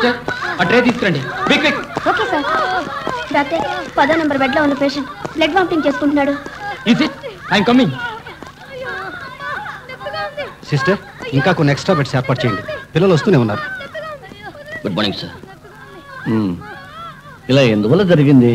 Sister ఆ tray తీసుకురండి quick quick okay sir doctor పదో నెంబర్ బెడ్ లో ఉన్న పేషెంట్ బ్లడ్ వామిటింగ్ చేసుకుంటున్నాడు is it I'm coming sister ఇంకా కొన్ని ఎక్స్ట్రా బెడ్స్ ఏర్పాటు చేయండి పిల్లలు వస్తూనే ఉన్నారు గుడ్ మార్నింగ్ సార్ ఇలా ఎందువల్ల జరిగింది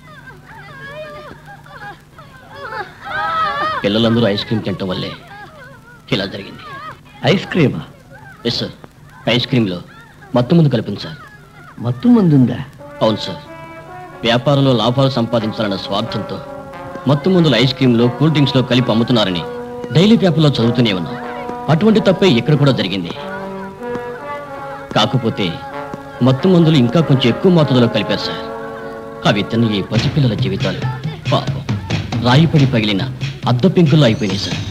పిల్లలందరూ ఐస్ క్రీమ్ తినటం వల్లే ఇలా జరిగింది ఐస్ క్రీమా ఎస్ సార్ ఐస్ క్రీమ్లో మత్తు ముందు కలిపింది సార్ మత్తు మందు ఉందా అవును సార్ వ్యాపారంలో లాభాలు సంపాదించాలన్న స్వార్థంతో మత్తు మందులు ఐస్ క్రీమ్లో కూల్ డ్రింక్స్లో కలిపి అమ్ముతున్నారని డైలీ పేపర్లో చదువుతూనే ఉన్నాం అటువంటి తప్పే ఇక్కడ కూడా జరిగింది కాకపోతే మత్తు మందులు ఇంకా కొంచెం ఎక్కువ మోతాదులో కలిపారు సార్ అవి తిన్న ఈ పసిపిల్లల జీవితాలు పాపం రాయిపడి పగిలిన అద్ద పెంకుల్లో అయిపోయినాయి సార్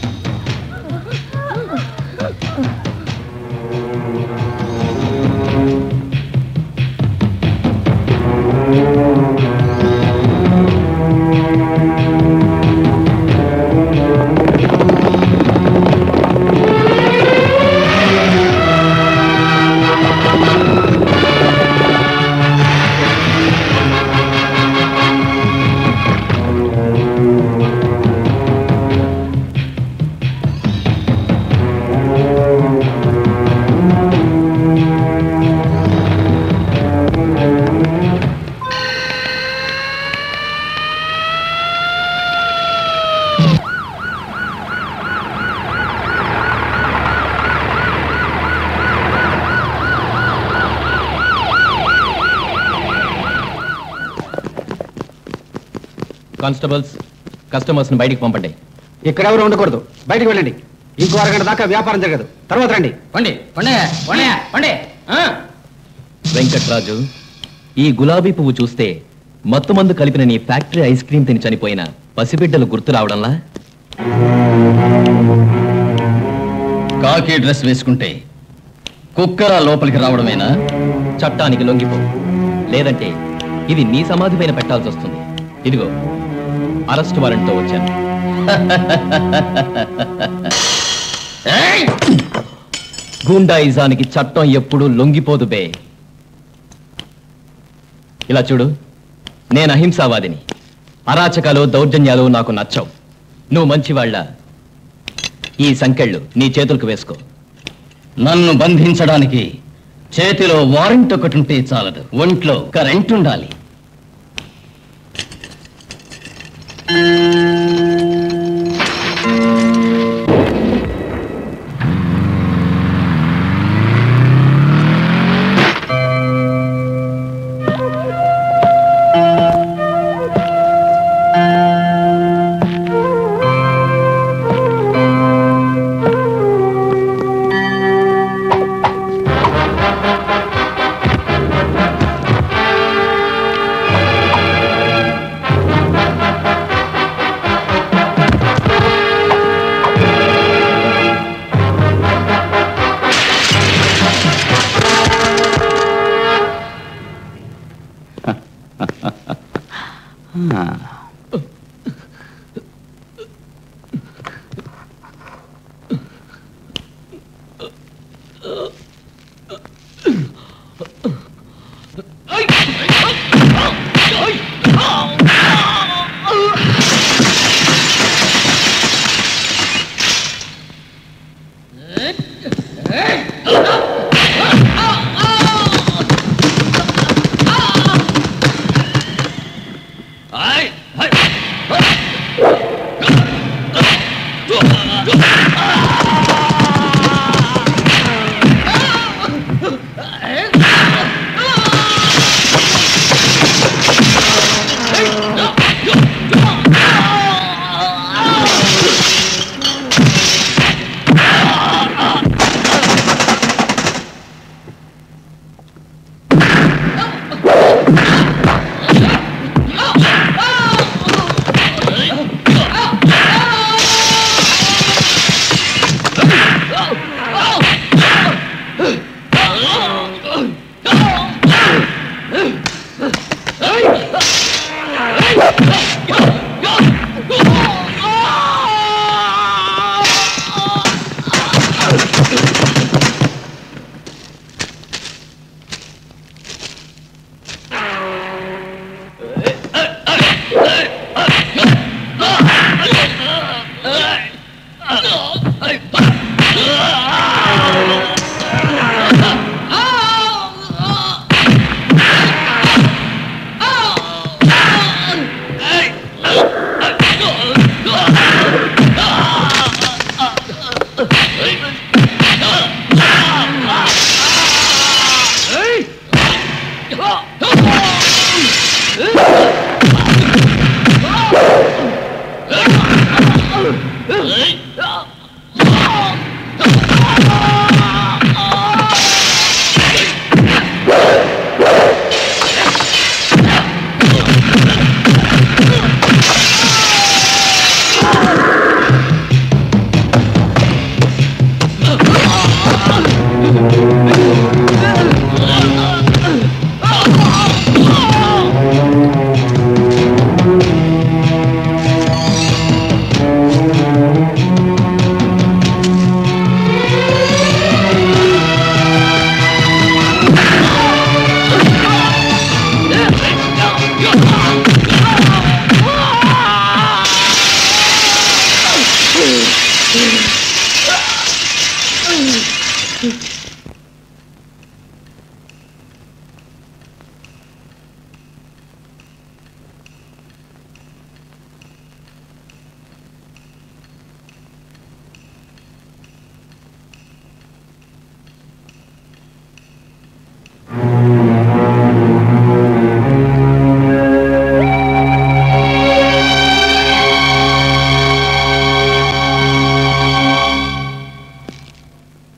కానిస్టేబుల్స్ కస్టమర్స్ని బయటికి పంపండి ఇక్కడెవరు ఉండకూడదు బయటికి వెళ్ళండి ఇంకో అరగంట దాకా వ్యాపారం జరగదు తర్వాత రండి పండి పండే పండే పండే వెంకట్రాజు ఈ గులాబీ పువ్వు చూస్తే మత్తు మందు కలిపిన నీ ఫ్యాక్టరీ ఐస్ క్రీమ్ తిని చనిపోయిన పసిబిడ్డలు గుర్తు రావడంలా కాకి డ్రెస్ వేసుకుంటే కుక్కర లోపలికి రావడమేనా చట్టానికి లొంగిపో లేదంటే ఇది నీ సమాధి పైన పెట్టాల్సి వస్తుంది ఇదిగో అరెస్ట్ వారెంట్తో వచ్చాను గూండాయిజానికి చట్టం ఎప్పుడూ లొంగిపోదు బే ఇలా చూడు నేను అహింసావాదిని అరాచకాలు దౌర్జన్యాలు నాకు నచ్చవు నువ్వు మంచివాళ్ళ ఈ సంకెళ్ళు నీ చేతులకు వేసుకో నన్ను బంధించడానికి చేతిలో వారెంట్ ఒకటి ఉంటే చాలదు ఒంట్లో కరెంట్ ఉండాలి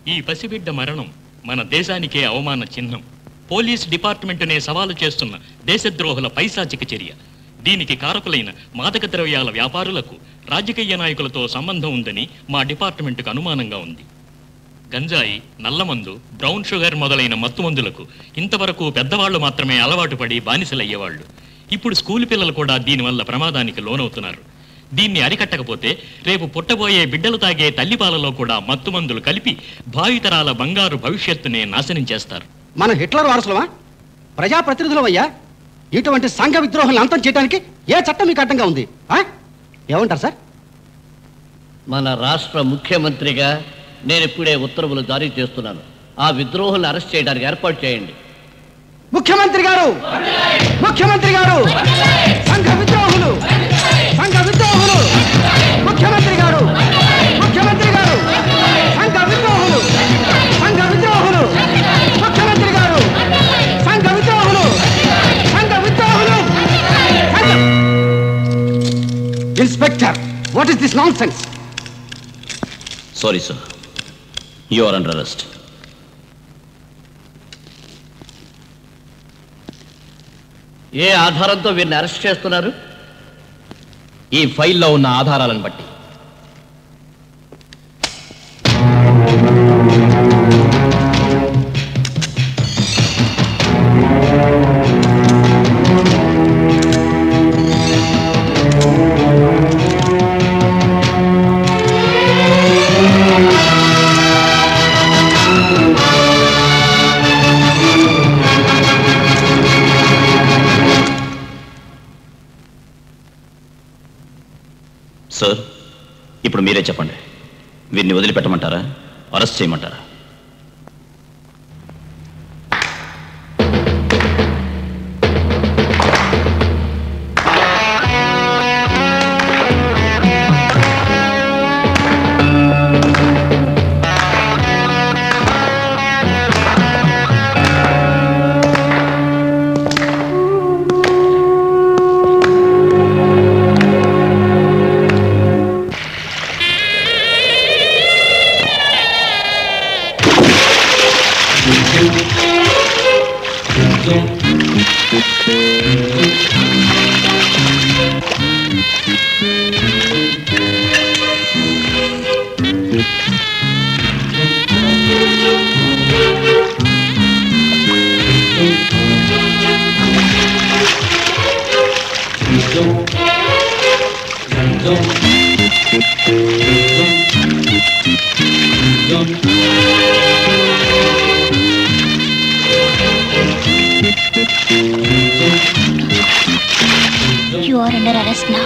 ఈ పసిబిడ్డ మరణం మన దేశానికే అవమాన చిహ్నం పోలీస్ డిపార్ట్మెంటునే సవాలు చేస్తున్న దేశద్రోహుల పైశాచిక చర్య దీనికి కారకులైన మాదక ద్రవ్యాల వ్యాపారులకు రాజకీయ నాయకులతో సంబంధం ఉందని మా డిపార్ట్మెంటుకు అనుమానంగా ఉంది గంజాయి నల్లమందు బ్రౌన్ షుగర్ మొదలైన మత్తుమందులకు ఇంతవరకు పెద్దవాళ్లు మాత్రమే అలవాటు పడి బానిసలయ్యేవాళ్ళు ఇప్పుడు స్కూల్ పిల్లలు కూడా దీనివల్ల ప్రమాదానికి లోనవుతున్నారు దీన్ని అరికట్టకపోతే రేపు పుట్టబోయే బిడ్డలు తాగే తల్లిపాలలో కూడా మత్తుమందులు కలిపి భావితరాల బంగారు భవిష్యత్తునే నాశనం చేస్తారు మన హిట్లర్ వారసులమా ప్రజాప్రతినిధులమయ్యా ఇటువంటి సంఘ విద్రోహాలను అంతం చేయడానికి ఏ చట్టం మీకు అడ్డంగా ఉంది ఆ? ఏమంటారు సార్ మన రాష్ట్ర ముఖ్యమంత్రిగా నేను ఇప్పుడే ఉత్తర్వులు జారీ చేస్తున్నాను ఆ విద్రోహులను అరెస్ట్ చేయడానికి ఏర్పాటు చేయండి ముఖ్యమంత్రి గారు ముఖ్యమంత్రి గారు సంఘ విద్రోహులు సంఘ విద్రోహులు ముఖ్యమంత్రి గారు ముఖ్యమంత్రి గారు సంఘ విద్రోహులు సంఘ విద్రోహులు ముఖ్యమంత్రి గారు సంఘ విద్రోహులు సంఘ విద్రోహులు సంఘ- inspector what is this nonsense sorry sir you are under arrest ఏ ఆధారంతో వీరిని అరెస్ట్ చేస్తున్నారు ఈ ఫైల్లో ఉన్న ఆధారాలను బట్టి సార్ ఇప్పుడు మీరే చెప్పండి వీరిని వదిలిపెట్టమంటారా అరెస్ట్ చేయమంటారా You are under arrest now.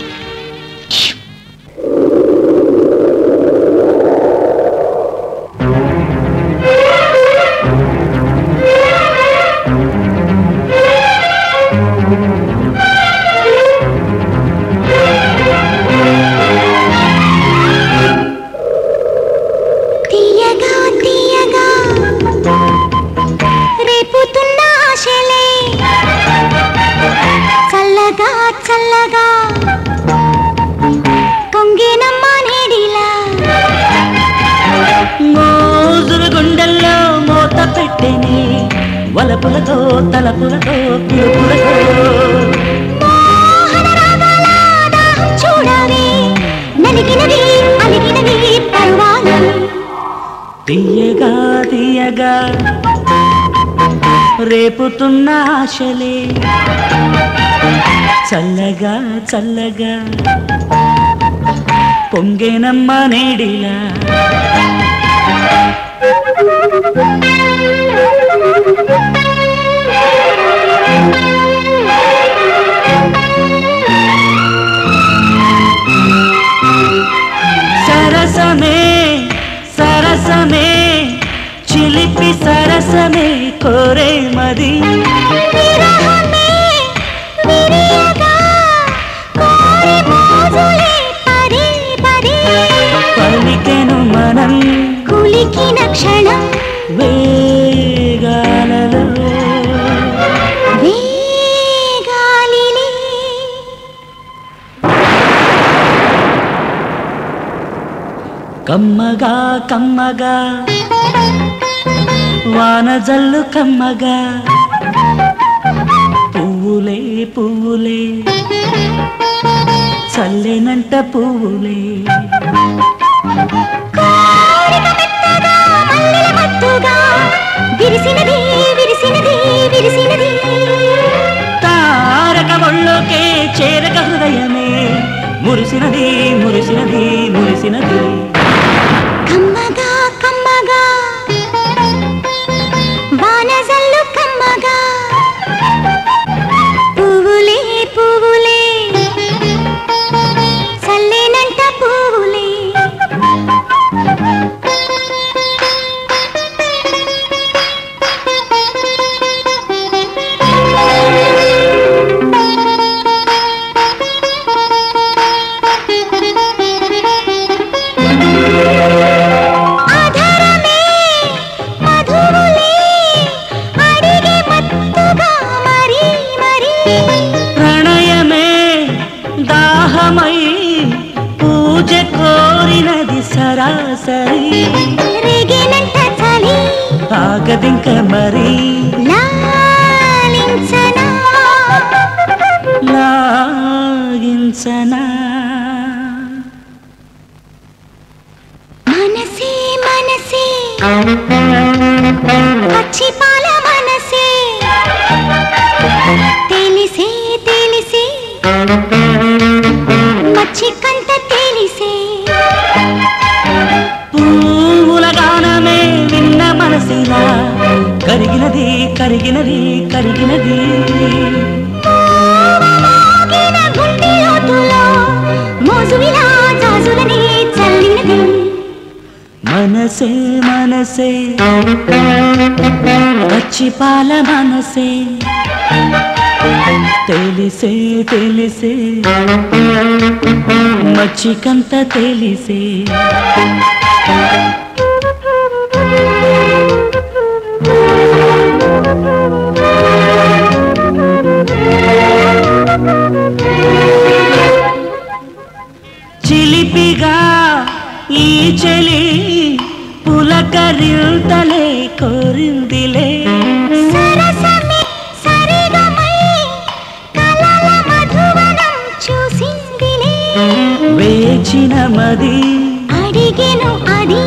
తీయగా తీయగా రేపుతున్న ఆశలే చల్లగా చల్లగా కొంగినమ్మ నీడిలా మోజుల గుండెల్లో మోత పెట్టెని వలపులతో తలపులతో పిలుపులతో మోహన రాగాల దాహం చూడవే నలిగినవి అలిగినవి పర్వాలు తీయగా తీయగా రేపుతున్న ఆశలే చల్లగా చల్లగా పొంగేనమ్మ నేడిలా సరసమే సరసమే చిలిపి సరసమే కోరే మది విరహమే విరియగా కోరి మోజులే పదే పదే పలికెను మనం కులికిన క్షణం వేగాలలో వేగాలిలే కమ్మగా కమ్మగా వాన జల్లు కమ్మగా పువ్వులే పువ్వులే చల్లెనంట పువ్వులే మల్లెల మత్తుగా విరిసినది విరిసినది విరిసినది తారక ఒళ్ళోకే చేరక హృదయమే మురిసినది మురిసినది మురిసినది కమ్మగా కమ్మగా వానజల్లు కమ్మగా పువ్వులే పువ్వులే చల్లేనంట పువ్వులే ఆధారమే మధువులే అడిగే మత్తుగా మరి మరి ప్రణయమే దాహమై పూజ కోరినది సరాసరి రేగేనంట చలి ఆగదింక మరి లాలించనా లాగించనా మనసే మనసే పచ్చి పాల మనసే తెలిసే తెలిసే మచ్చి కంట తెలిసే పువ్వుల గానమే విన్న మనసిలా కరిగినది కరిగినది కరిగినది మోగిన గుండె లోతులో మోజువిలా జాజులని చల్లినది మనసే మనసే పచ్చి పాల మనసే తెలిసే తెలిసే మచ్చికంత తెలిసే చిలిపిగా ఈ చెలి పులకరిల్తలే కోరిందిలే సరసమే సరిగమై కలల మధువనం చూసిందిలే వేచిన మది అడిగెను అది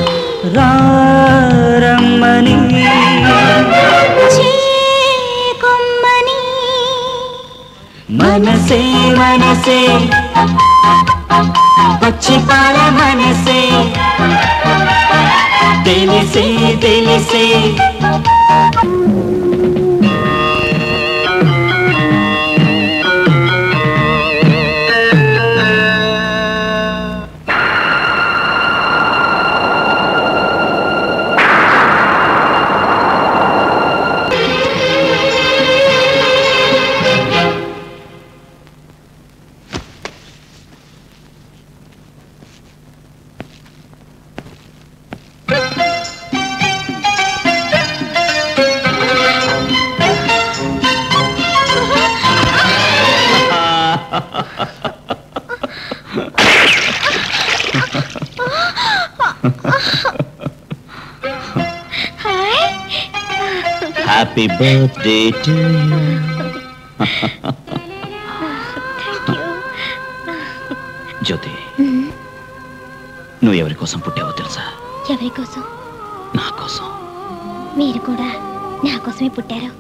రారమ్మని చేకొమ్మని మనసే మనసే పచ్చి పాల మనసే తెలిసే తెలిసే hi happy birthday to Jyothi నువ్వు ఎవరి కోసం పుట్టావో తెలుసా ఎవరి కోసం నా కోసం మీరు కూడా నా కోసమే పుట్టారు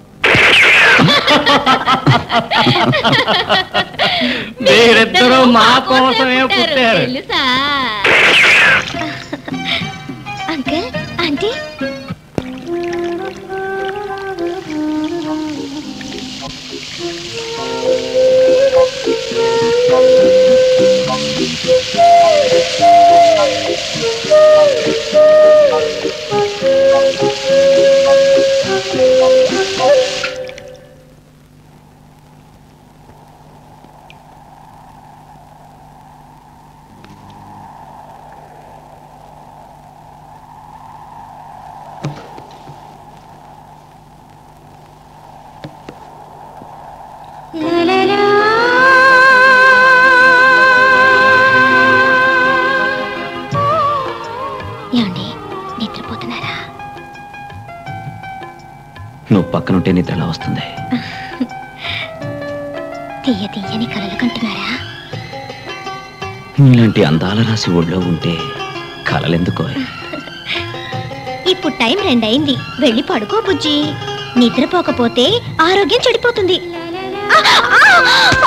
మీరిద్దరూ మా కోసమే పుట్టారు తెలుసా అంకుల్ ఆంటీ ఏమండి నిద్రపోతున్నారా నువ్వు పక్కనుంటే నిద్ర ఎలా వస్తుంది తీయ తీయని కలలు కంటున్నారా నీలాంటి అందాల రాసి ఒళ్ళో ఉంటే కలలెందుకో ఇప్పుడు టైం రెండయింది వెళ్ళి పడుకో బుజ్జి నిద్రపోకపోతే ఆరోగ్యం చెడిపోతుంది ఆ, ఆ!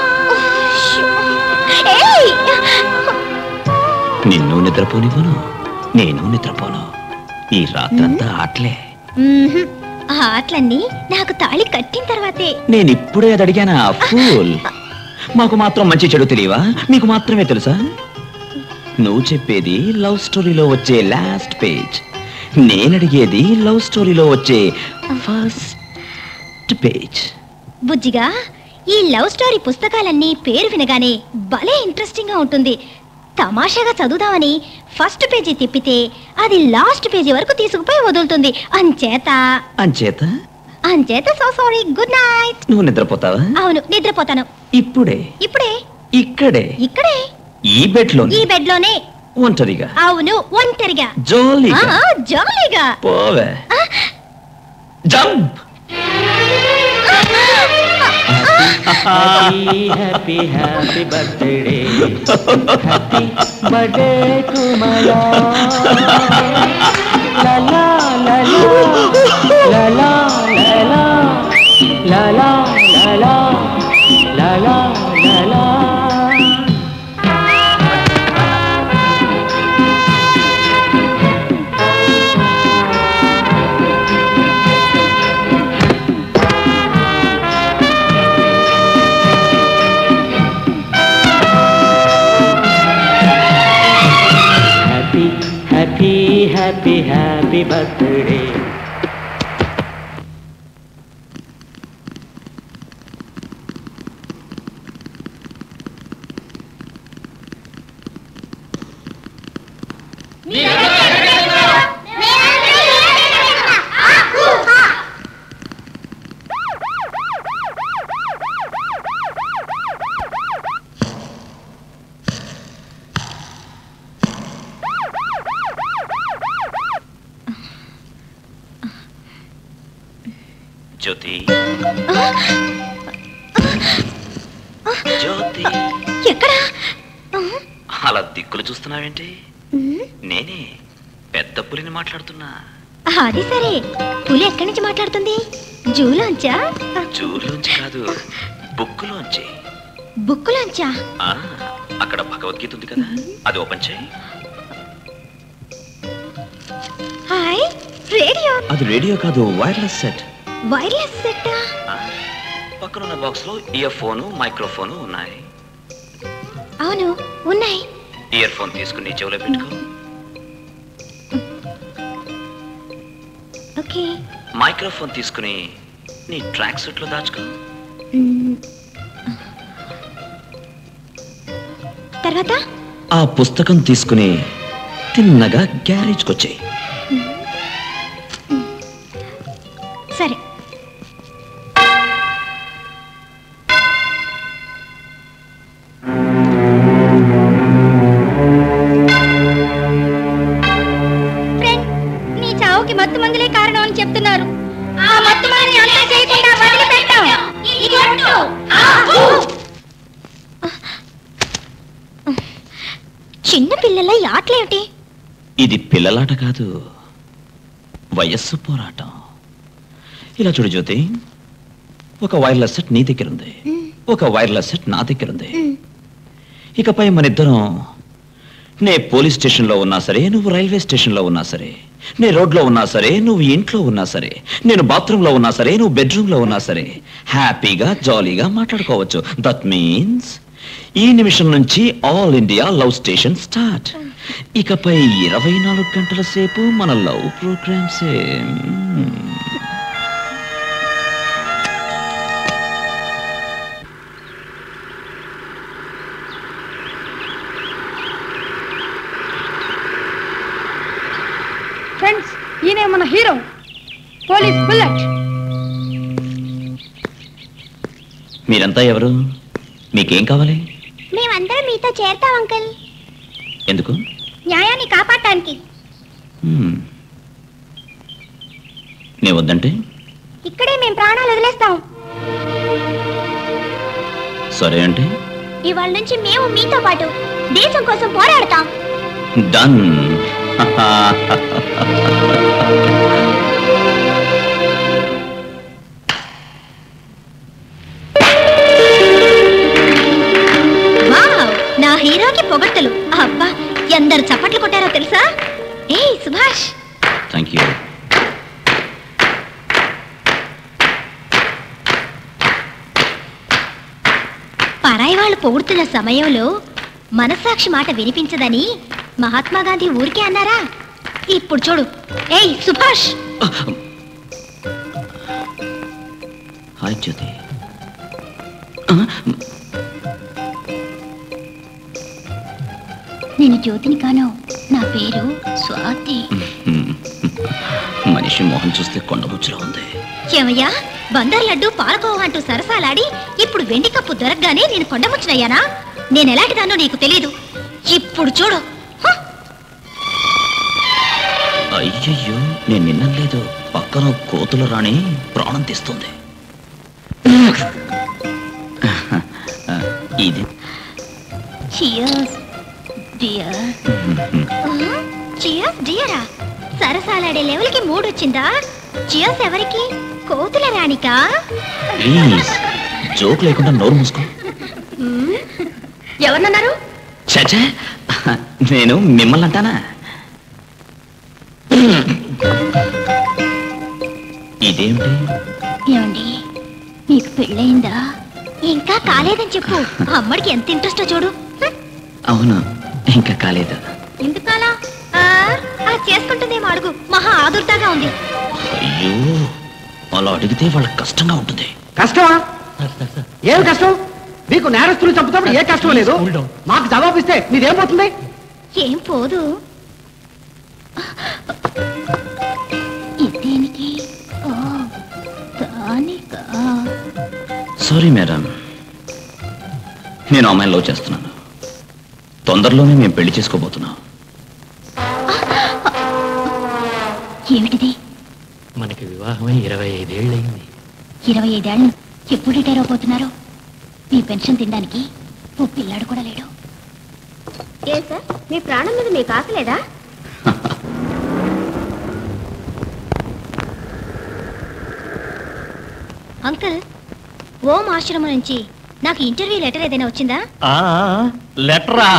ఏయ్! నిన్ను నిద్రపోనివ్వను నేను నిద్రపోను ఈ రాత్రంతా ఆటలే మ్మ్హ్. ఆ ఆటలన్నీ నాకు తాళి కట్టిన తర్వాతే నేను ఇప్పుడే అది అడిగానా ఫూల్ మాకు మాత్రం మంచి చెడు తెలియవా మీకు మాత్రమే తెలుసా నువ్వు చెప్పేది లవ్ స్టోరీలో వచ్చే లాస్ట్ పేజ్ నేను అడిగేది లవ్ స్టోరీలో వచ్చే ఫస్ట్ పేజ్ బుజ్జిగా ఈ లవ్ స్టోరీ పుస్తకాలన్నీ పేరు వినగానే భలే ఇంట్రెస్టింగ్ గా ఉంటుంది తమాషాగా చదువుదామని ఫస్ట్ పేజీ తిప్పితే అది లాస్ట్ పేజీ వరకు తీసుకుపోయి వదులుతుంది అంచేత అంచేత అంచేత సో సారీ గుడ్ నైట్ నువ్వు నిద్రపోతావా అవును నిద్రపోతాను ఇప్పుడే ఇప్పుడే ఇక్కడే ఇక్కడే ఈ బెడ్లో ఈ బెడ్ లోనే ఒంటరిగా అవును ఒంటరిగా జోలీగా ఆ, జాలీగా పోవే jump happy happy happy birthday happy birthday to మలా లలా లలా లలా లలా లలా లలా లలా లలా happy happy happy happy birthday Jyothi Jyothi ఎక్కడ అలా దిక్కులు చూస్తున్నావేంటి నేనే పెద్ద పులిని మాట్లాడుతున్నా అది సరే పులి ఎక్కడి నుంచి మాట్లాడుతుంది జూలోంచా జూలోంచి కాదు బుక్కులోంచి బుక్కులోంచా ఆ, అక్కడ భగవద్గీత ఉంది కదా అది ఓపెన్ చేయి హాయ్ రేడియో అది రేడియో కాదు వైర్లెస్ సెట్ వైర్లెస్ సెట్టా పక్కనున్న బాక్స్ లో ఇయర్ ఫోను మైక్రోఫోను ఉన్నాయి అవును ఉన్నాయి ఇయర్ ఫోన్ తీసుకుని చెవిలో పెట్టుకో ఓకే మైక్రోఫోన్ తీసుకుని నీ ట్రాక్ సూట్ లో దాచుకో మ్మ్. తర్వాత ఆ పుస్తకం తీసుకుని తిన్నగా గ్యారేజ్కి వచ్చాయి సరే ఫ్రెండ్ నీ చావుకి మత్తు మందులే కారణం అని చెప్తున్నారు ఆ మత్తు మందుని అంతా చేయకుండా వదిలిపెట్టాం ఈ కొట్టు. చిన్న పిల్లల ఈ ఆటలేమిటి ఇది పిల్లలాట కాదు వయస్సు పోరాటం ఇలా చూడు జ్యోతి ఒక వైర్లెస్ సెట్ నీ దగ్గర ఉంది ఒక వైర్లెస్ సెట్ నా దగ్గర ఉంది ఇకపై మన ఇద్దరం నే పోలీస్ స్టేషన్లో ఉన్నా సరే నువ్వు రైల్వే స్టేషన్లో ఉన్నా సరే నే రోడ్లో ఉన్నా సరే నువ్వు ఇంట్లో ఉన్నా సరే నేను బాత్రూంలో ఉన్నా సరే నువ్వు బెడ్రూమ్లో ఉన్నా సరే హ్యాపీగా జాలీగా మాట్లాడుకోవచ్చు దట్ మీన్స్ ఈ నిమిషం నుంచి all India love station start ఇకపై ఇరవై నాలుగు గంటల సేపు మన లవ్ ప్రోగ్రామ్సే మ్మ్. ఫ్రెండ్స్ ఈయనే మన హీరో పోలీస్ బుల్లెట్ మీరంతా ఎవరు మీకేం కావాలి మేమందరం మీతో చేరతాం అంకుల్ ఎందుకు న్యాయాన్ని కాపాడటానికి హ్మ్. నే వద్దంటే ఇక్కడే మేము ప్రాణాలు వదిలేస్తాం సరే అంటే ఇవాళ నుంచి మేము మీతో పాటు దేశం కోసం పోరాడతాం డన్ వావ్ నా హీరోకి పొగడ్తలు అబ్బా ఎందరు చప్పట్లు కొట్టారో తెలుసా ఏయ్ సుభాష్ థ్యాంక్ యూ పరాయి వాళ్ళు పొగుడుతున్న సమయంలో మనస్సాక్షి మాట వినిపించదని మహాత్మా గాంధీ ఊరికే అన్నారా ఇప్పుడు చూడు ఏయ్ సుభాష్ హాయ్ జ్యోతి నేను జ్యోతిని కాను నా పేరు స్వాతి మనిషి మొహం చూస్తే కొండముచ్చులో ఉంది ఏమయ్యా బందర్ లడ్డు పాలకోవ అంటూ సరసాలాడి ఇప్పుడు వెండి కప్పు దొరకగానే నేను కొండముచ్చినయ్యానా నేను ఎలాంటిదానో నీకు తెలీదు ఇప్పుడు చూడు హ! అయ్యయ్యో నేను నిన్నలేదు పక్కన కోతుల రాణి ప్రాణం తీస్తుంది ఇది Cheers, dear. చియర్స్ డియరా సరసాలాడే లెవెల్కి మూడు వచ్చిందా చియర్స్ ఎవరికి కోతుల రాణికా ప్లీజ్ జోక్ లేకుండా నోరు మూసుకో ఎవరన్నారు చచ్చే నేను మిమ్మల్ని అంటానా ఇదేమిటి ఏమండి మీకు పెళ్ళయిందా ఇంకా కాలేదని చెప్పు అమ్మడికి ఎంత ఇంట్రెస్టో చూడు హ్మ్. అవును ఇంకా కాలేదు ఎందుకలా ఆ, ఆ చేసుకుంటుందేమో అడుగు మహా ఆదుర్దాగా ఉంది అయ్యో అలా అడిగితే వాళ్ళకి కష్టంగా ఉంటుంది కష్టమా ఏం కష్టం మీకు నేరస్తులు చంపుతాప్పుడు ఏ కష్టం లేదు మాకు జవాబు ఇస్తే మీదేం పోతుంది ఏం పోదు ఇదేనికి ఓ దానికా సారీ మేడం నేను అమ్మాయిని లవ్ చేస్తున్నాను తొందరలోనే మేము పెళ్లి చేసుకోబోతున్నాం ఏమిటిది మనకి వివాహమై ఇరవై ఐదేళ్ళయింది ఇరవై ఐదేళ్ళు ఎప్పుడు రిటైర్ అవబోతున్నారు మీ పెన్షన్ తినడానికి ఓ పిల్లాడు కూడా లేడు ఏ సార్ మీ ప్రాణం మీద మీకు ఆశ లేదా అంకుల్ ఓం ఆశ్రమం నుంచి నాకు ఇంటర్వ్యూ లెటర్ ఏదైనా వచ్చిందా లెటరా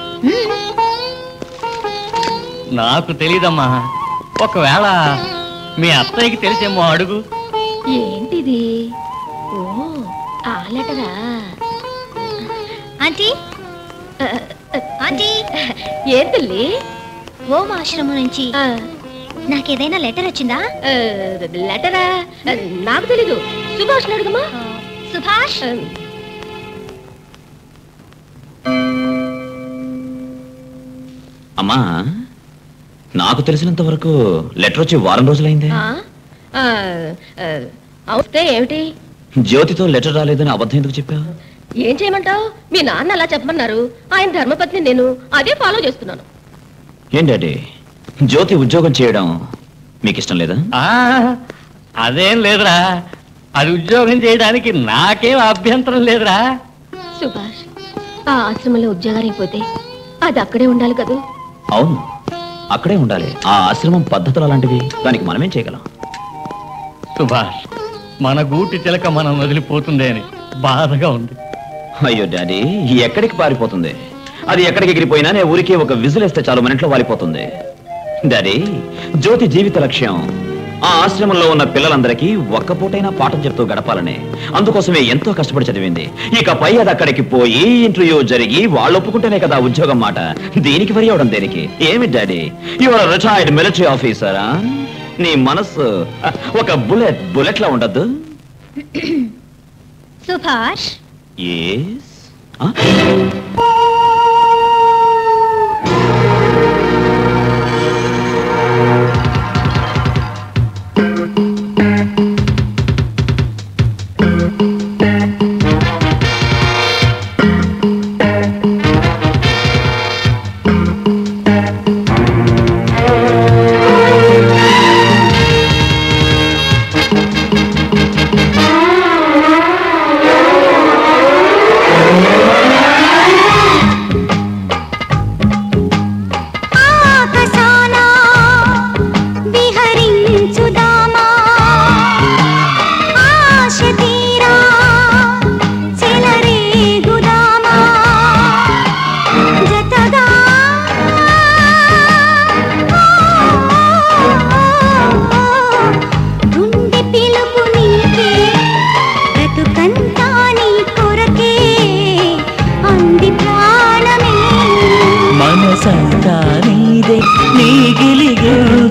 నాకు తెలీదమ్మా ఒకవేళ మీ అత్తయ్యకి తెలిసేమో అడుగు ఏంటిది ఓ ఆ లెటరా ఆంటీ ఆంటీ ఏం తల్లి ఓం ఆశ్రమం నుంచి నాకేదైనా లెటర్ వచ్చిందా ఆ, లెటరా ఆ, నాకు తెలీదు సుభాష్ అడుగమ్మా సుభాష్ అమ్మా నాకు తెలిసినంత వరకు లెటర్ వచ్చి వారం రోజులైందే ఆ, ఆ, ఆ, అవుతే ఏమిటి జ్యోతితో లెటర్ రాలేదని అబద్ధం ఎందుకు చెప్పావు ఏం చేయమంటావు మీ నాన్న అలా చెప్పమన్నారు ఆయన ధర్మపత్ని నేను అదే ఫాలో చేస్తున్నాను ఏం డాడీ జ్యోతి ఉద్యోగం చేయడం మీకు ఇష్టం లేదా ఆ, అదేం లేదురా అది ఉద్యోగం చేయడానికి నాకేం అభ్యంతరం లేదురా సుభాష్ ఆ ఆశ్రమంలో ఉద్యోగానికి పోతే అది అక్కడే ఉండాలి కదూ అవును అక్కడే ఉండాలి ఆ ఆశ్రమం పద్ధతులు అలాంటివి దానికి మనమేం చేయగలం సుభాష్ మన గూటి చిలక మనం వదిలిపోతుంది అని బాధగా ఉంది అయ్యో డాడీ ఎక్కడికి పారిపోతుంది అది ఎక్కడికి ఎగిరిపోయినా నేను ఊరికే ఒక విజిలేస్తే చాలు మన ఇంట్లో వాలిపోతుంది డాడీ జ్యోతి జీవిత లక్ష్యం ఆ ఆశ్రమంలో ఉన్న పిల్లలందరికీ ఒక్క పూటైనా పాఠం చెప్తూ గడపాలని అందుకోసమే ఎంతో కష్టపడి చదివింది ఇకపై అది అక్కడికి పోయి ఇంటర్వ్యూ జరిగి వాళ్ళు ఒప్పుకుంటేనే కదా ఉద్యోగం మాట దీనికి వరి అవడం దేనికి ఏమి డాడీ యువర్ రిటైర్డ్ మిలిటరీ ఆఫీసరా నీ మనస్సు ఒక బుల్లెట్ బుల్లెట్ లా ఉండద్దు సుభాష్ ఎస్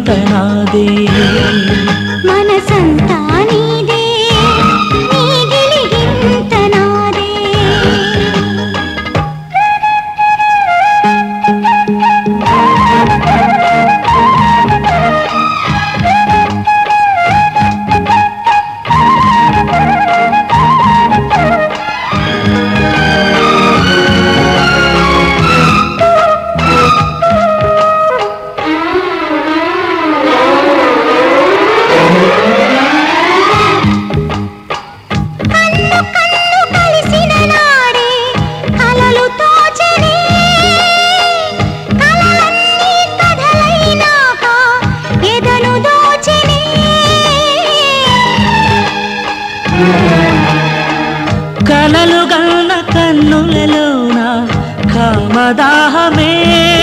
గిలిగింత నాదే మనసంతా నీదే నీ గిలిగింత నాదే కన్ను కన్ను కలిసిన నాడే కలలు తోచనే కలలన్నీ కథలైనాక ఎదను దోచనే కలలు గన్న కన్నులలోన కామదాహమే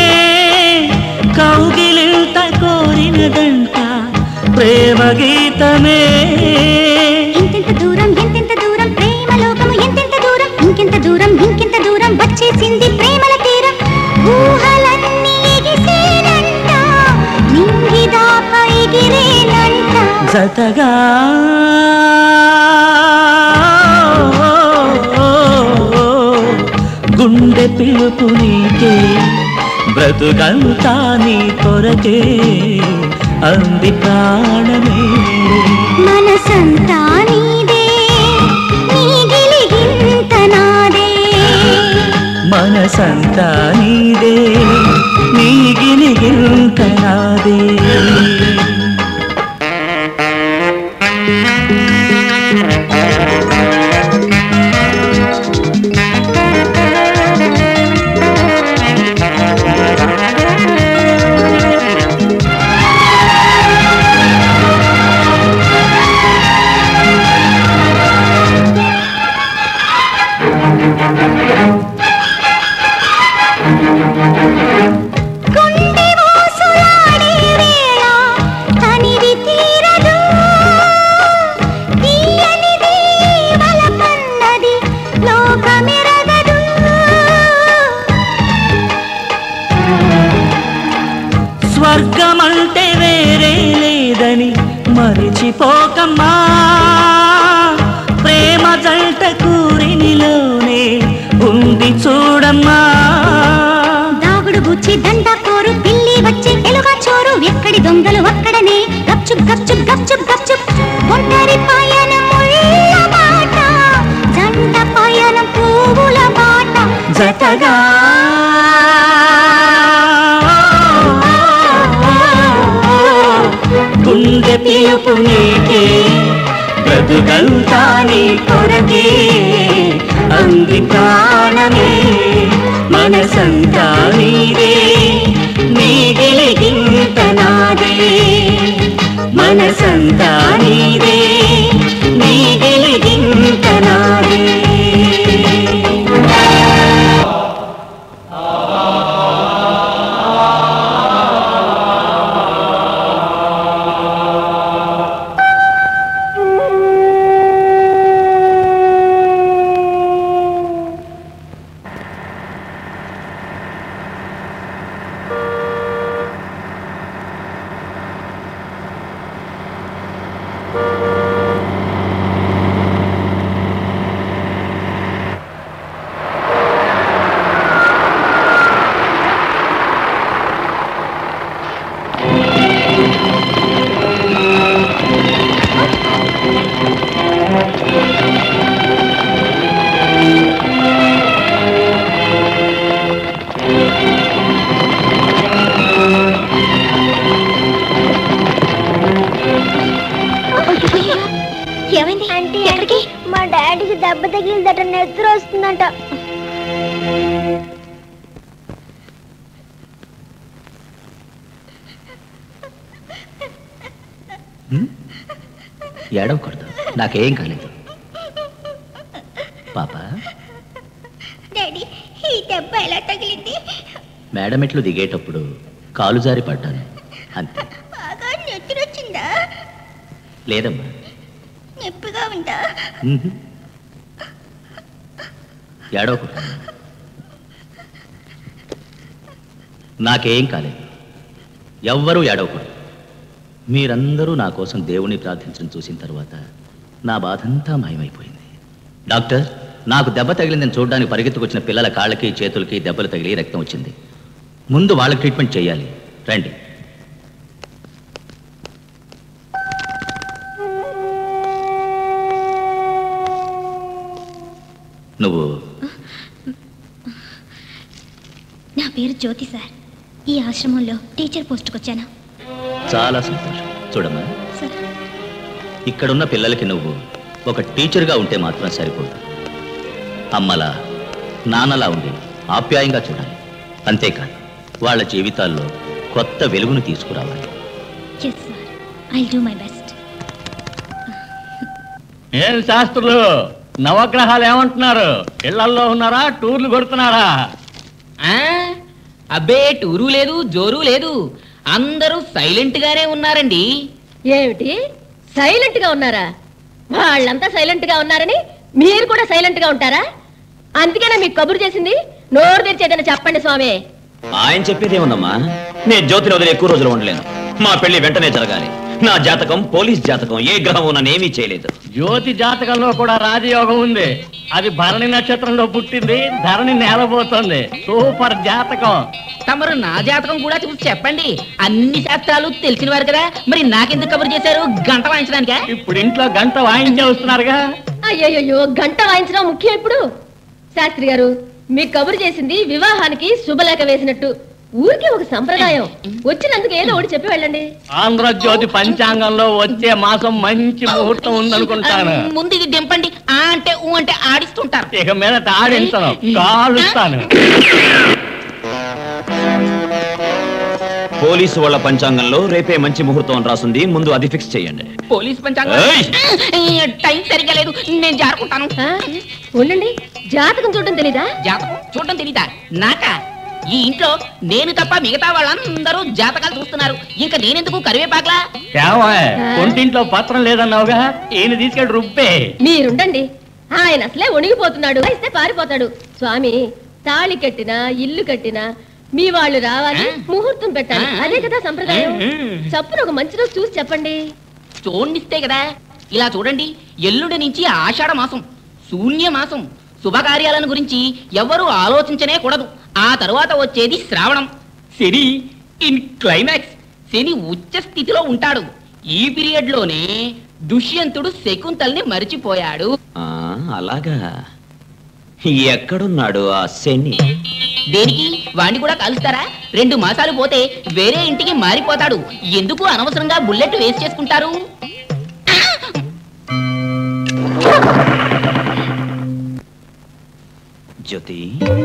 కౌగిలింత కోరినదంట ప్రేమ గీతమే ఇంకెంత దూరం ఎంతెంత దూరం ప్రేమ లోకము ఎంతెంత దూరం ఇంకెంత దూరం ఇంకెంత దూరం వచ్చేసింది ప్రేమల తీరం ఊహలన్నీ ఎగిసేనంట నింగిదాకా ఎగిరేనంట జతగా గుండె పిలుపు నీకే బ్రతుకంతా నీ కొరకే అంది ప్రాణమే మనసంతా నీదే నీ గిలిగింత నాదే మనసంతా నీదే నీ గిలిగింత నాదే గుండె ఊసులాడే వేళ తనివి తీరదు తీయనిది వలపన్నది లోకమెరగదు స్వర్గమంటే వేరే లేదని మరిచిపోకమ్మా ప్రేమ జంట కూరినిలోనే ఉంది చూడమ్మా దాగుడు బుచ్చి దండ పోరు పిల్లి వచ్చే ఎలుగా చోరు ఎక్కడి దొంగలు అక్కడనే గప్చుప్ గప్చుప్ గప్చుప్ గప్చుప్ ఒంటరి పయనం ముళ్ళ బాట జంట పయనం పువ్వుల బాట జతగా గుండె పిలుపు నీకే బ్రతుకంతా నీ కొరకే అంది ప్రాణమే మనసంతా నీదే నీ గిలిగింత నాదే మనసంతా నీదే నీ గిలిగింత నాదే ఏమైంది అంటే ఎక్కడికి మా డాడీకి దెబ్బ తగిలిందట నిద్ర వస్తుందంట ఏడవకూడదు నాకేం కాలేదు పాప డాడీ ఈ దెబ్బ ఎలా తగిలింది మేడమెట్లు దిగేటప్పుడు కాలు జారి పడ్డాను అంతే బాగా నిద్ర వచ్చిందా లేదమ్మా నొప్పిగా ఉందా మ్మ్. ఏడవకూడదు నాకేం కాలేదు ఎవ్వరూ ఏడవకూడదు మీరందరూ నా కోసం దేవుణ్ణి ప్రార్థించడం చూసిన తర్వాత నా బాధంతా మాయమైపోయింది డాక్టర్ నాకు దెబ్బ తగిలిందని చూడడానికి పరిగెత్తుకొచ్చిన పిల్లల కాళ్ళకి చేతులకి దెబ్బలు తగిలి రక్తం వచ్చింది ముందు వాళ్ళకి ట్రీట్మెంట్ చేయాలి రండి నువ్వు నా పేరు జ్యోతి సార్ ఈ ఆశ్రమంలో టీచర్ పోస్ట్కి వచ్చాను చాలా సంతోషం చూడమ్మా సార్ ఇక్కడున్న పిల్లలకి నువ్వు ఒక టీచర్గా ఉంటే మాత్రం సరిపోదు అమ్మలా నాన్నలా ఉండి ఆప్యాయంగా చూడాలి అంతేకాదు వాళ్ళ జీవితాల్లో కొత్త వెలుగును తీసుకురావాలి yes sir I do my best ఏం శాస్త్రులు నవగ్రహాలు ఏమంటున్నారు ఇళ్లల్లో ఉన్నారా టూర్లు కొడుతున్నారా ఆ? అబ్బే టూరు లేదు జోరు లేదు అందరూ సైలెంట్ గానే ఉన్నారండి ఏమిటి సైలెంట్ గా ఉన్నారా వాళ్ళంతా సైలెంట్ గా ఉన్నారని మీరు కూడా సైలెంట్ గా ఉంటారా అందుకేనా మీకు కబురు చేసింది నోరు తెరిచేదన్న చెప్పండి స్వామి ఆయన చెప్పేది ఏముందమ్మా నేను జ్యోతిని వదిలి ఎక్కువ రోజులు ఉండలేను మా పెళ్లి వెంటనే జరగాలి నా జాతకం పోలీస్ జాతకం ఏ గ్రహం నన్నేమీ చేయలేదు జ్యోతి జాతకంలో కూడా రాజయోగం ఉంది అది భరణి నక్షత్రంలో పుట్టింది ధరణి నేలబోతోంది సూపర్ జాతకం తమరు నా జాతకం కూడా చూసి చెప్పండి అన్ని శాస్త్రాలు తెలిసిన వారు కదా మరి నాకెందుకు కబురు చేశారు గంట వాయించడానికా ఇప్పుడు ఇంట్లో గంట వాయించే వస్తున్నారుగా అయ్యయ్యో గంట వాయించడం ముఖ్యం ఇప్పుడు శాస్త్రి గారు మీకు కబురు చేసింది వివాహానికి శుభలేఖ వేసినట్టు ఊరికే ఒక సంప్రదాయం వచ్చినందుకు ఏదో ఒకటి చెప్పి వెళ్ళండి ఆంధ్రజ్యోతి పంచాంగంలో వచ్చే మాసం మంచి ముహూర్తం ఉందనుకుంటాను ముందు ఇది దింపండి ఆ అంటే ఊ అంటే ఆడిస్తుంటారు ఇక మీద ఆడించను కాలుస్తాను పోలీసు వాళ్ళ పంచాంగంలో రేపే మంచి ముహూర్తం అని రాసుంది ముందు అది ఫిక్స్ చేయండి పోలీస్ పంచాంగం ఏయ్! టైం సరిగా లేదు నేను జారుకుంటాను ఆ? ఉండండి జాతకం చూడడం తెలీదా జాతకం చూడటం తెలీదా నాకా ఈ ఇంట్లో నేను తప్ప మిగతా వాళ్ళందరూ జాతకాలు చూస్తున్నారు ఇంకా నేనెందుకు కరివేపాకలా ఏమాయ్, ఒంటింట్లో పత్రం లేదన్నావుగా ఈయన తీసుకెళ్ళి రుబ్బే మీరుండండి ఆయన అసలే వణిగిపోతున్నాడు ఇస్తే పారిపోతాడు స్వామి తాళి కట్టినా ఇల్లు కట్టినా మీ వాళ్ళు రావాలి ఆ. ముహూర్తం పెట్టాలి ఆ. అదే కదా సంప్రదాయం ఆ. చప్పున ఒక మంచి రోజు చూసి చెప్పండి చూడండిస్తే కదా ఇలా చూడండి ఎల్లుండి నుంచి ఆషాఢ మాసం శూన్య మాసం శుభకార్యాలను గురించి ఎవ్వరూ ఆలోచించనే కూడదు ఆ తరువాత వచ్చేది శ్రావణం శని ఇన్ క్లైమాక్స్ శని ఉచ్చ స్థితిలో ఉంటాడు ఈ పీరియడ్ లోనే దుష్యంతుడు శకుంతల్ని మరిచిపోయాడు ఆ, అలాగా ఎక్కడున్నాడు ఆ శని దేనికి వాణ్ణి కూడా కలుస్తారా రెండు మాసాలు పోతే వేరే ఇంటికి మారిపోతాడు ఎందుకు అనవసరంగా బుల్లెట్ వేస్ట్ చేసుకుంటారు జ్యోతి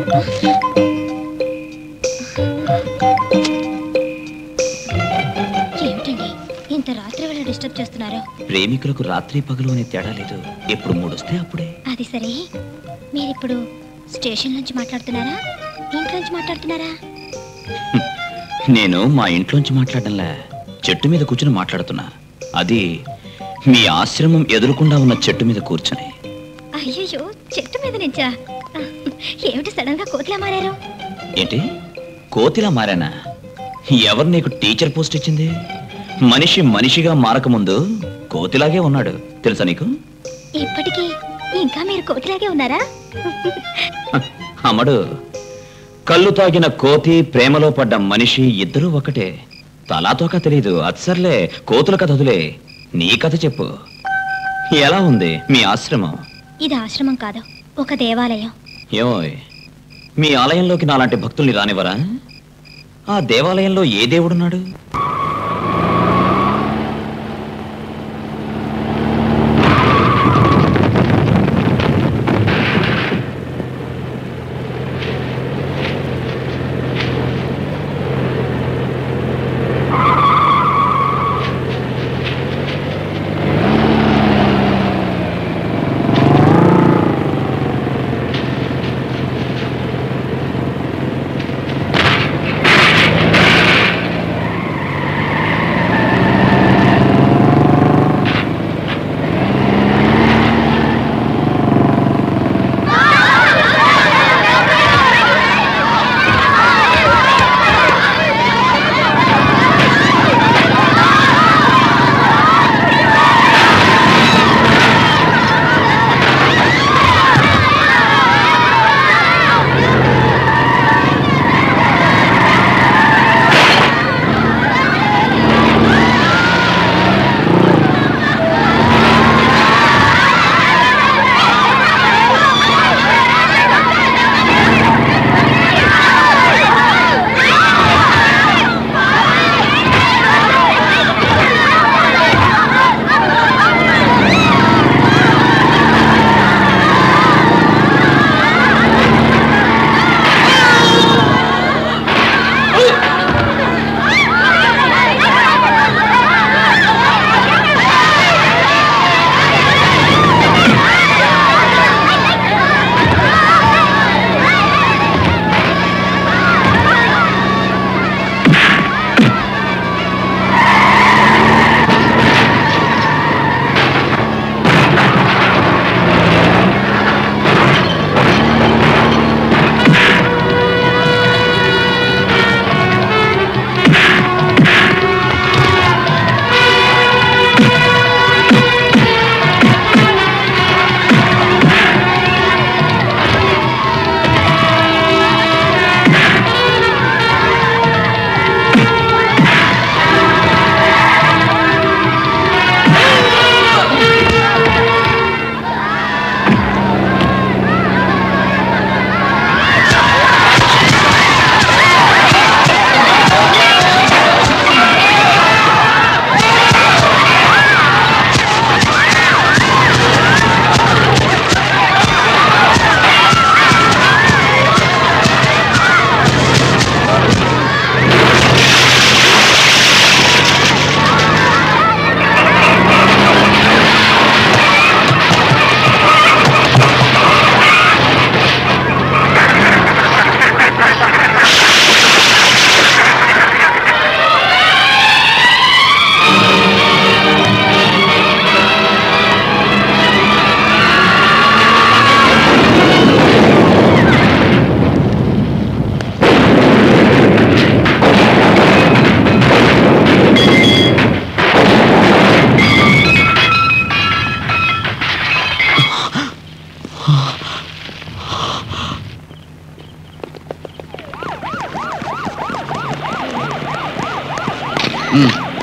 ఏమిటండి ఇంత రాత్రి వేళ డిస్టర్బ్ చేస్తున్నారు ప్రేమికులకు రాత్రి పగలు అనే తేడా లేదు ఎప్పుడు మూడొస్తే అప్పుడే అది సరే మీరిప్పుడు స్టేషన్ నుంచి మాట్లాడుతున్నారా ఇంట్లో నుంచి మాట్లాడుతున్నారా నేను మా ఇంట్లోంచి మాట్లాడడంలే చెట్టు మీద కూర్చుని మాట్లాడుతున్నా అది మీ ఆశ్రమం ఎదురుకుండా ఉన్న చెట్టు మీద కూర్చుని అయ్యయ్యో చెట్టు మీద నుంచా ఏమిటి సడన్ గా కోతిలా మారారు ఏంటి కోతిలా మారానా ఎవరు నీకు టీచర్ పోస్ట్ ఇచ్చింది మనిషి మనిషిగా మారకముందు కోతిలాగే ఉన్నాడు తెలుసా నీకు ఇప్పటికీ ఇంకా మీరు కోతిలాగే ఉన్నారా అమ్మడు కళ్ళు తాగిన కోతి ప్రేమలో పడ్డ మనిషి ఇద్దరూ ఒకటే తలాతోక తెలీదు అత్సర్లే కోతుల కథ వదిలే నీ కథ చెప్పు ఎలా ఉంది మీ ఆశ్రమం ఇది ఆశ్రమం కాదు ఒక దేవాలయం ఏమోయ్ మీ ఆలయంలోకి నాలాంటి భక్తుల్ని రానివరా ఆ దేవాలయంలో ఏ దేవుడున్నాడు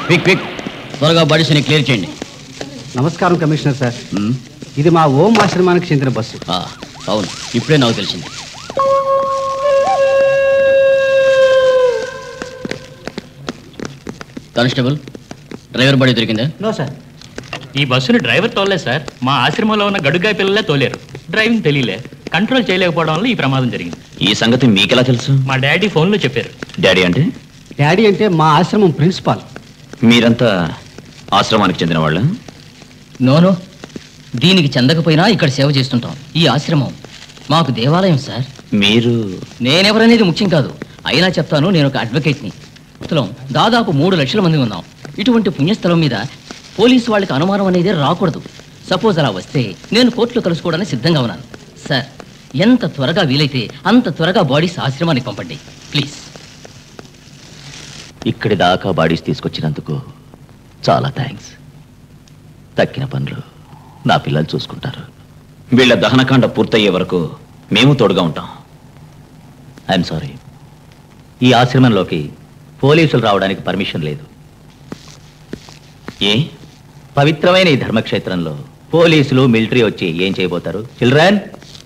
క్విక్ క్విక్ త్వరగా బాడీస్ని క్లియర్ చేయండి నమస్కారం కమిషనర్ సార్ ఇది మా ఓం ఆశ్రమానికి చెందిన బస్సు ఆ, అవును ఇప్పుడే నాకు తెలిసింది కానిస్టేబుల్ డ్రైవర్ బాడీ దొరికిందా నో సార్ ఈ బస్సును డ్రైవర్ తోలలేదు సార్ మా ఆశ్రమంలో ఉన్న గడుగ్గాయ పిల్లలే తోలేరు డ్రైవింగ్ తెలియలే కంట్రోల్ చేయలేకపోవడం వల్ల ఈ ప్రమాదం జరిగింది ఈ సంగతి మీకెలా తెలుసు మా డాడీ ఫోన్లో చెప్పారు డాడీ అంటే డాడీ అంటే మా ఆశ్రమం ప్రిన్సిపాల్ మీరంతా ఆశ్రమానికి చెందిన వాళ్ళ నోనో దీనికి చెందకపోయినా ఇక్కడ సేవ చేస్తుంటాం ఈ ఆశ్రమం మాకు దేవాలయం సార్ మీరు నేనెవరనేది ముఖ్యం కాదు అయినా చెప్తాను నేను ఒక అడ్వకేట్ని స్థలం దాదాపు మూడు లక్షల మంది ఉన్నాం ఇటువంటి పుణ్యస్థలం మీద పోలీసు వాళ్ళకి అనుమానం అనేది రాకూడదు సపోజ్ అలా వస్తే నేను కోర్టులో కలుసుకోవడానికి సిద్ధంగా ఉన్నాను సార్ ఎంత త్వరగా వీలైతే అంత త్వరగా బాడీస్ ఆశ్రమానికి పంపండి ప్లీజ్ ఇక్కడి దాకా బాడీస్ తీసుకొచ్చినందుకు చాలా థ్యాంక్స్ తక్కిన పనులు నా పిల్లలు చూసుకుంటారు వీళ్ళ దహనకాండ పూర్తయ్యే వరకు మేము తోడుగా ఉంటాం ఐఎమ్ సారీ ఈ ఆశ్రమంలోకి పోలీసులు రావడానికి పర్మిషన్ లేదు ఏ పవిత్రమైన ఈ ధర్మక్షేత్రంలో పోలీసులు మిలిటరీ వచ్చి ఏం చేయబోతారు చిల్డ్రన్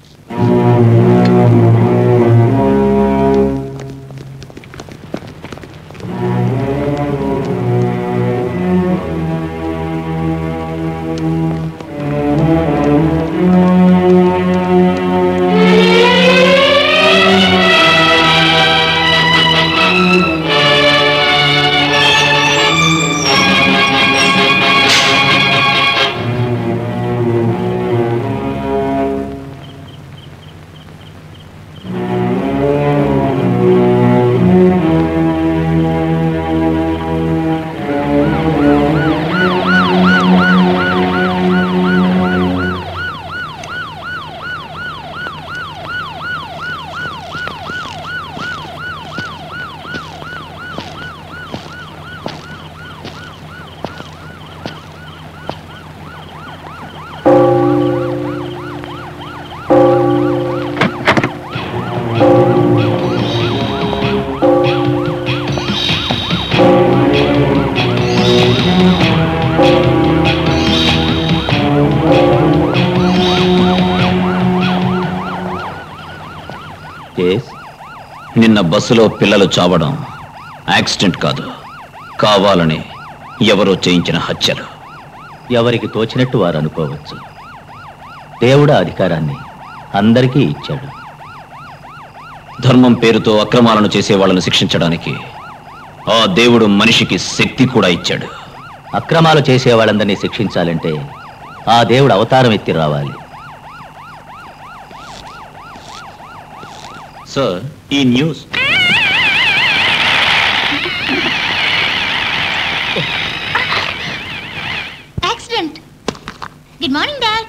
నిన్న బస్సులో పిల్లలు చావడం యాక్సిడెంట్ కాదు కావాలని ఎవరో చేయించిన హత్యలు ఎవరికి తోచినట్టు వారు అనుకోవచ్చు దేవుడు ఆ అధికారాన్ని అందరికీ ఇచ్చాడు ధర్మం పేరుతో అక్రమాలను చేసే వాళ్ళను శిక్షించడానికి ఆ దేవుడు మనిషికి శక్తి కూడా ఇచ్చాడు అక్రమాలు చేసే వాళ్ళందరినీ శిక్షించాలంటే ఆ దేవుడు అవతారం ఎత్తి రావాలి సార్ ఈ news accident good morning dad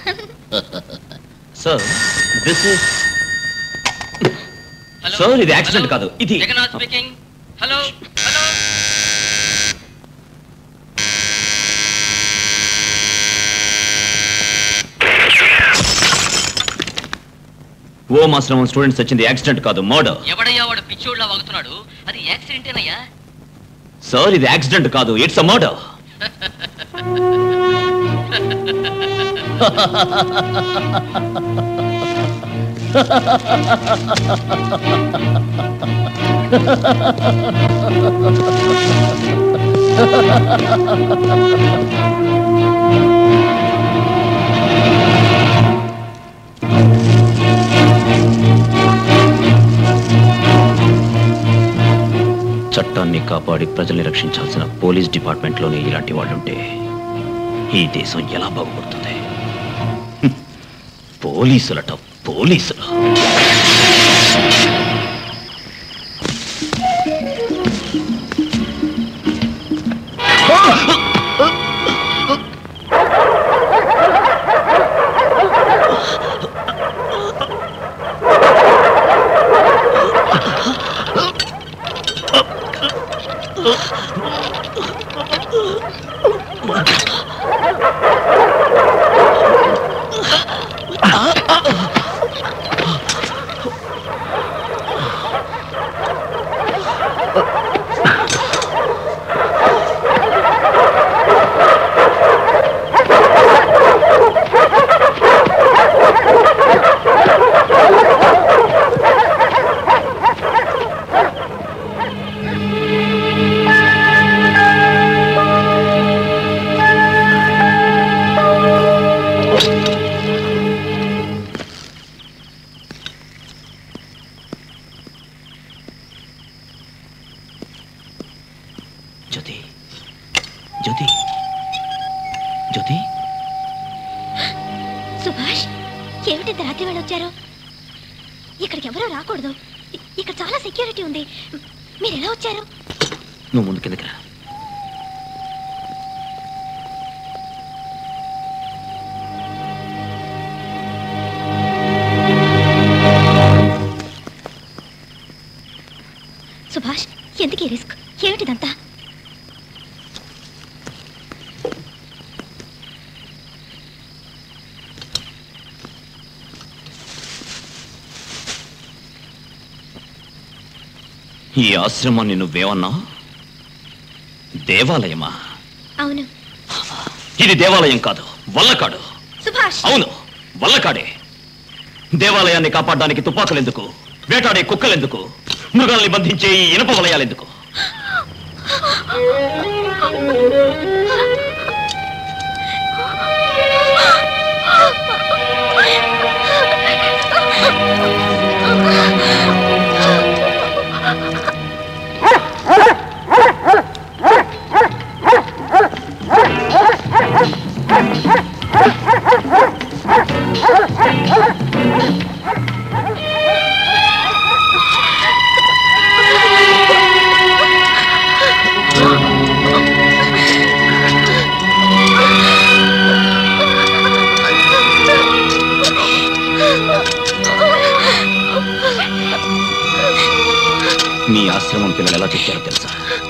sir this is sir ఇది యాక్సిడెంట్ కాదు ఇది హలో ఓం ఆశ్రమం స్టూడెంట్స్ వచ్చింది యాక్సిడెంట్ కాదు మర్డర్ ఎవడయ్యా వాడు పిచ్చోడ్లా వాగుతున్నాడు అది యాక్సిడెంటేనయ్యా సార్ ఇది యాక్సిడెంట్ కాదు ఇట్స్ అ మర్డర్ చట్టాన్ని కాపాడి ప్రజల్ని రక్షించాల్సిన పోలీస్ డిపార్ట్మెంట్లోనే ఇలాంటి వాళ్ళుంటే ఈ దేశం ఎలా బాగుపడుతుంది హ్మ్. పోలీసులట పోలీసులు జ్యోతి సుభాష్ ఏమిటి రాత్రి వేళ వచ్చారు ఇక్కడికి ఎవరూ రాకూడదు ఇ- ఇక్కడ చాలా సెక్యూరిటీ ఉంది మీరు ఎలా వచ్చారు నువ్వు ముందు కిందకి రా సుభాష్ ఎందుకు ఈ రిస్క్ ఏమిటిదంతా ఈ ఆశ్రమాన్ని నువ్వేమన్నా దేవాలయమా అవును ఇది దేవాలయం కాదు వల్లకాడు సుభాష్ అవును వల్లకాడే దేవాలయాన్ని కాపాడడానికి తుపాకులెందుకు వేటాడే కుక్కలెందుకు మృగాల్ని బంధించే ఈ ఇనప వలయాలెందుకు మీ ఆశ్రమం పిల్లలు ఎలా తెచ్చారో తెలుసా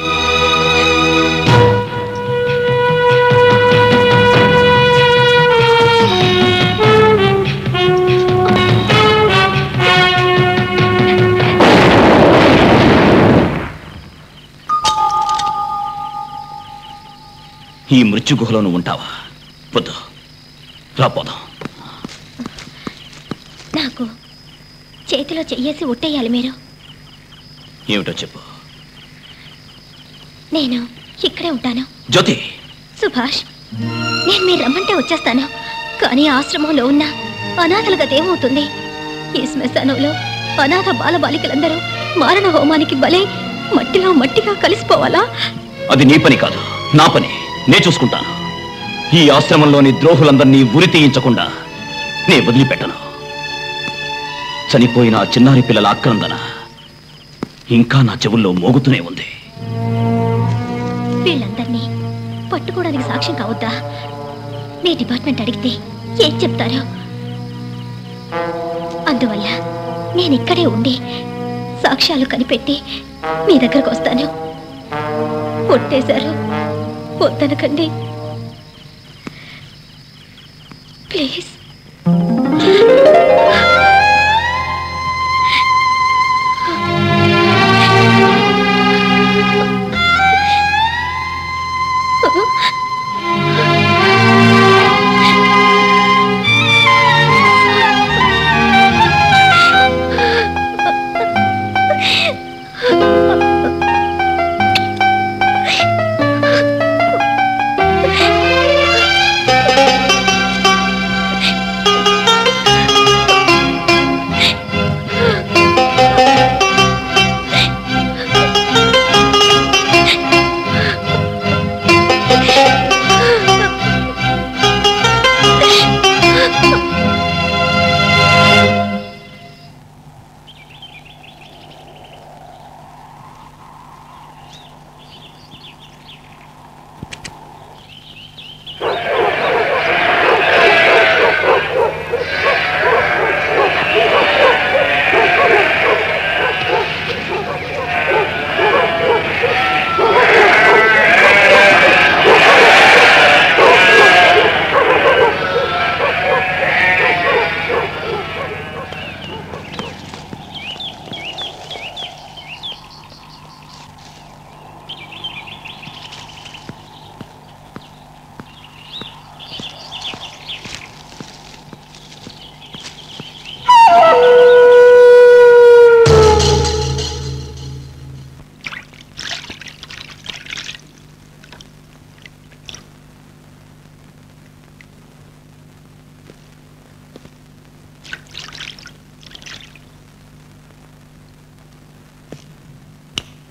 ఈ మృత్యు గుహలో నువ్వు ఉంటావా వద్దు రాపోదాం నాకు చేతిలో చెయ్యేసి ఒట్టేయాలి మీరు ఏమిటో చెప్పు నేను ఇక్కడే ఉంటాను జ్యోతి సుభాష్ నేను మీరు రమ్మంటే వచ్చేస్తాను కానీ ఆశ్రమంలో ఉన్న అనాథల గత ఏమవుతుంది ఈ శ్మశానంలో అనాథ బాలబాలికలందరూ మారణ హోమానికి బలై మట్టిలో మట్టిగా కలిసిపోవాలా అది నీ పని కాదు నా పని నే చూసుకుంటాను ఈ ఆశ్రమంలోని ద్రోహులందరినీ ఉరి తీయించకుండా నే వదిలిపెట్టను చనిపోయిన ఆ చిన్నారి పిల్లల ఆక్రందన ఇంకా నా చెవుల్లో మోగుతూనే ఉంది వీళ్ళందరినీ పట్టుకోవడానికి సాక్ష్యం కావద్దా మీ డిపార్ట్మెంట్ అడిగితే ఏం చెప్తారు అందువల్ల నేను ఇక్కడే ఉండి సాక్ష్యాలు కనిపెట్టి మీ దగ్గరకు వస్తాను కొట్టేశారు వద్దనకండి ప్లీజ్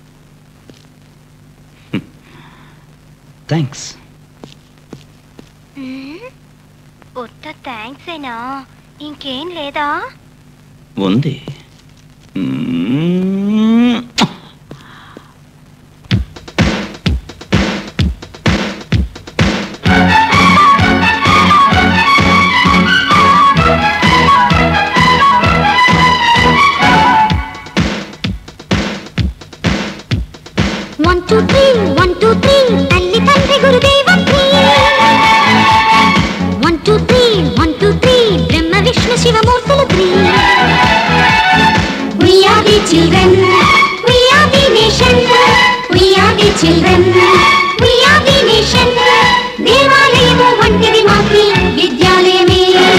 థ్యాంక్స్ ఉత్త థ్యాంక్స్ అయినా ఇంకేం లేదా ఉంది మ్మ్. One two three one two three తల్లి తండ్రి గురుదేవం one two three one two three బ్రహ్మ విష్ణు శివమూర్తులు three We are the children, we are the nation, we are the children, we are the nation. దేవాలయము వంటిది మాకి విద్యాలయమే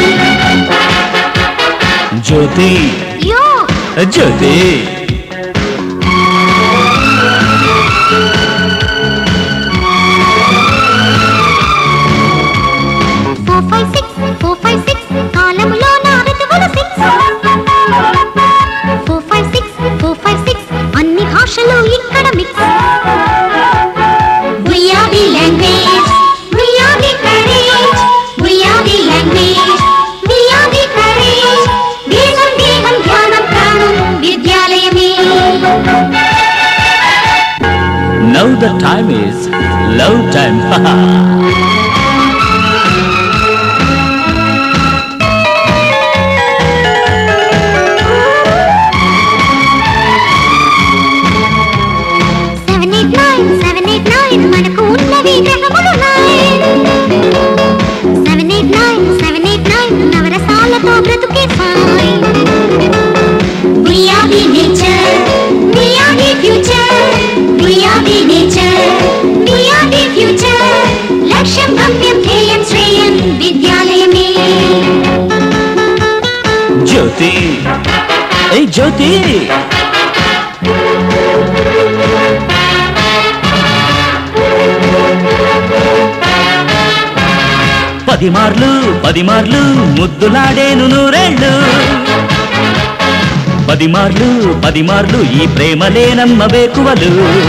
జ్యోతి యో Jyothi four five six four five six కాలములో నా ఋతువులు six four five six four five six అన్ని భాషలు ఇక్కడ mix We are the language, we are the courage, we are the language, we are the courage. దేశం దేహం ధ్యానం ప్రాణం విద్యాలయమే now the time is love time seven eight nine seven eight nine మనకు ఉన్నవి గ్రహములు nine seven eight nine seven eight nine నవరసాలతో బ్రతుకే fine We are the nature, we are the future, we are the nature, we are the future. లక్ష్యం గమ్యం ధ్యేయం శ్రేయం విద్యాలయమే జ్యోతి ఏ జ్యోతి పది మార్లు పది మార్లు ముద్దులాడేను నూరేళ్ళు పది మార్లు పది మార్లు ఈ ప్రేమలేనమ్మ వేకువలు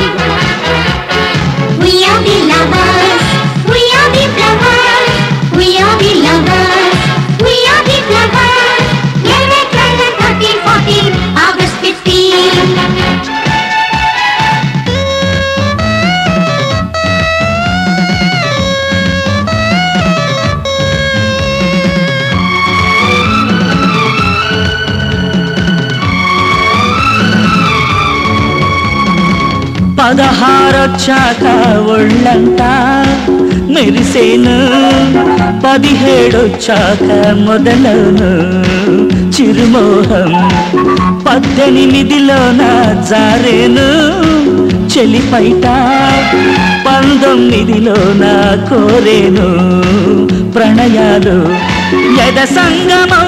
We are the lovers, we are the flowers, we are the lovers, we are the flowers. 11, 12, 13, 14, August 15. పదహారొచ్చాక ఒళ్ళంతా మెరిసేను పదిహేడొచ్చాక మొదలవును చిరుమోహం పద్దెనిమిదిలోన జారేను చెలిపైట పంతొమ్మిదిలోన కోరేను ప్రణయాలు యద సంగమం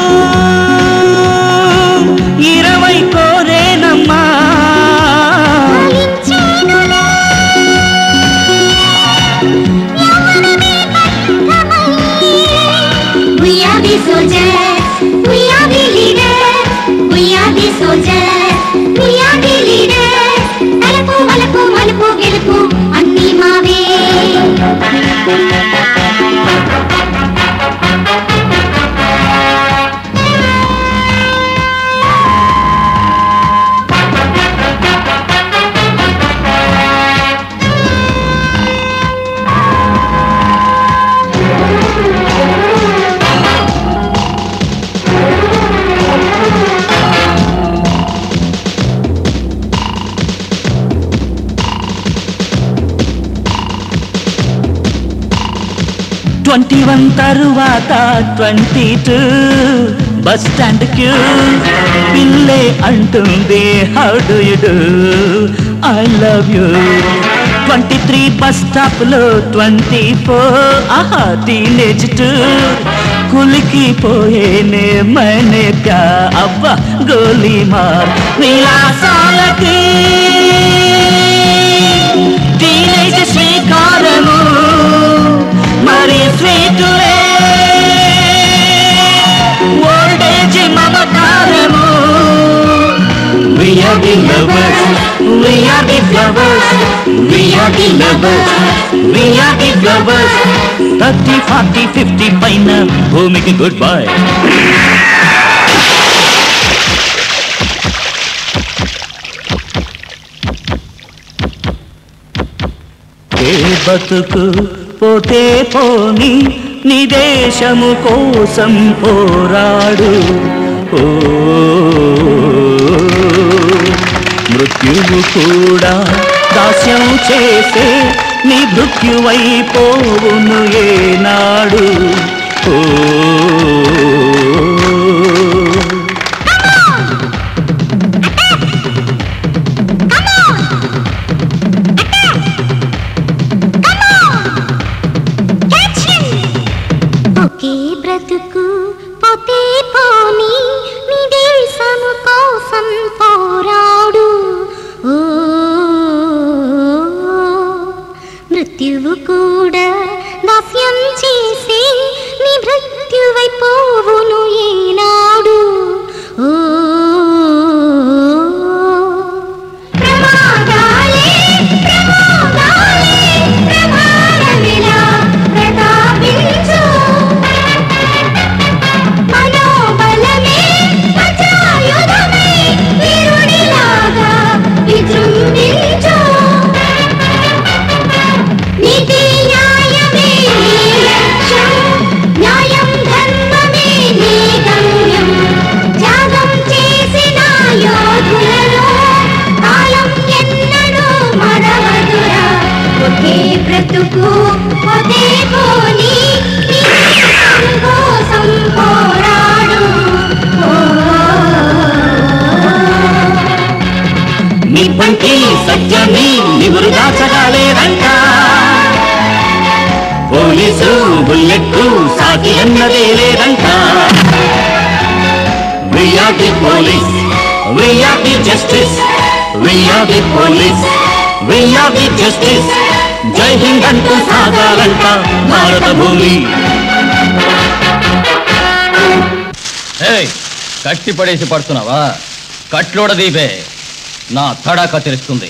ఇరవై కోరేనమ్మా We are the soldiers, we are the leaders, we are the soldiers, we are the leaders. తలుపు వలపు మలుపు గెలుపు అన్నీ మావే twenty one తరువాత twenty two bus stand queue పిల్లే అంటుంది how do you do I love you twenty three bus stop లో ట్వంటీ ఫోర్ ఆహా టీనేజ్ టూ కులికి పోయేనే మనే ప్యా అబ్బా గోలీ మార్ విలాసాలకి టీనేజ్ శ్రీకారము మరి స్వీటులే ఓల్డేజ్ మమకారము We are the lovers, we are the flowers. flowers, we are the lovers, we are the flowers. Thirty forty fifty పైన భూమికి గుడ్ బై ఏ బతుకు పోతే పోని నీ దేశము కోసం పోరాడు ఓ మృత్యువు కూడా దాస్యం చేసే నీ మృత్యువైపోవును ఏనాడు ఓ ఒకే బ్రతుకు పోతే పోని నీ దేశము కోసం పోరాడు ఓ మృత్యువు కూడా దాస్యం చేసి నీ మృత్యువైపోవును ఏనాడు ఓ ప్రమాదాలే ప్రమాదాలే ప్రమాదమిలా ప్రతాపించు మనోబలమే ప్రజాయుధమే వీరుడిలాగా విజృంభించు నీతి న్యాయమే నీ లక్ష్యం న్యాయం ధర్మమే నీ గమ్యం త్యాగం చేసిన యోధులను కాలం ఎన్నడూ మరవదురా ఒకే బ్రతుకు ఒకే పోని నీ దేశం కోసం పోరాడు నిప్పంటి సత్యాన్ని నివురు దాచగాలేదంట పోలీసు బుల్లెట్ సాకి అన్నదే లేదంట We are the police, we are the justice, we are the police, we are the justice. జై హింద్ అంటూ సాగాలంట భారత భూమి కట్టి పడేసి పడుతున్నావా కట్లోడ దీపే నా తడాక తెలుస్తుంది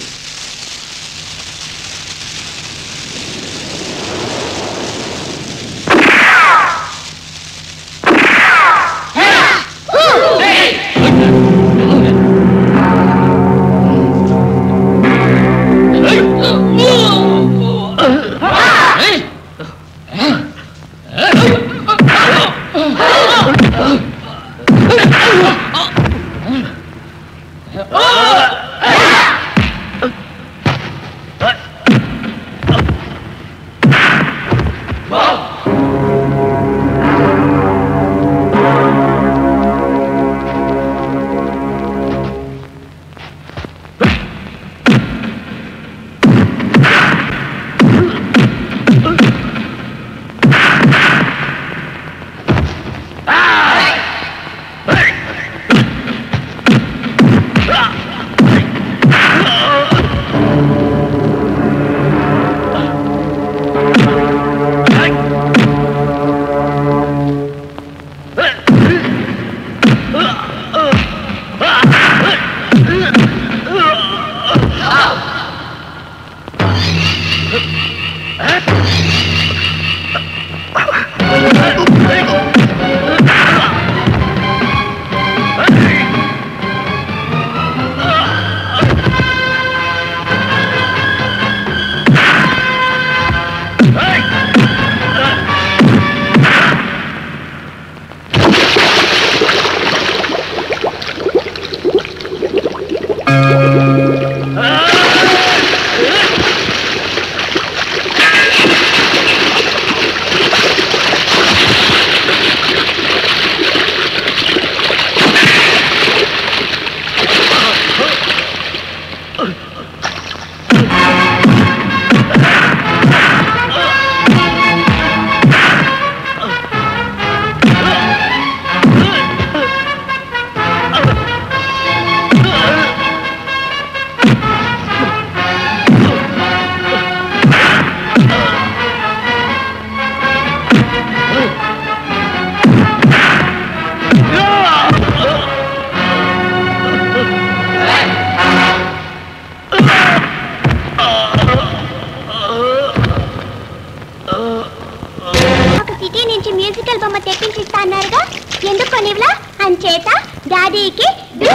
నుంచి మ్యూజికల్ బొమ్మ తెప్పించిస్తా అన్నారుగా ఎందుకు కొనివ్లా అంచేత డాడీకి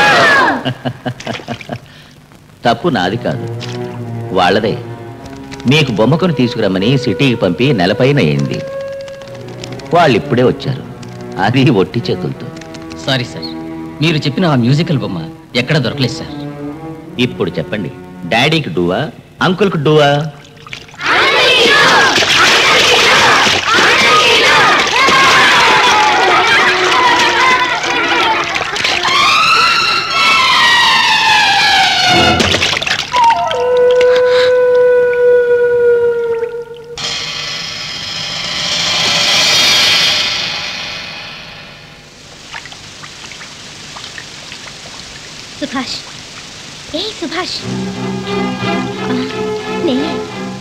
తప్పు నాది కాదు వాళ్ళదే మీకు బొమ్మ కొని తీసుకురమ్మని సిటీకి పంపి నెలపైన అయింది వాళ్ళు ఇప్పుడే వచ్చారు అది ఒట్టి చేతులతో సారీ సార్ మీరు చెప్పిన ఆ మ్యూజికల్ బొమ్మ ఎక్కడ దొరకలేదు సార్ ఇప్పుడు చెప్పండి డాడీకి డూవా అంకుల్కి డూవా సుభాష్ ఏ సుభాష్ ఆ, నేనే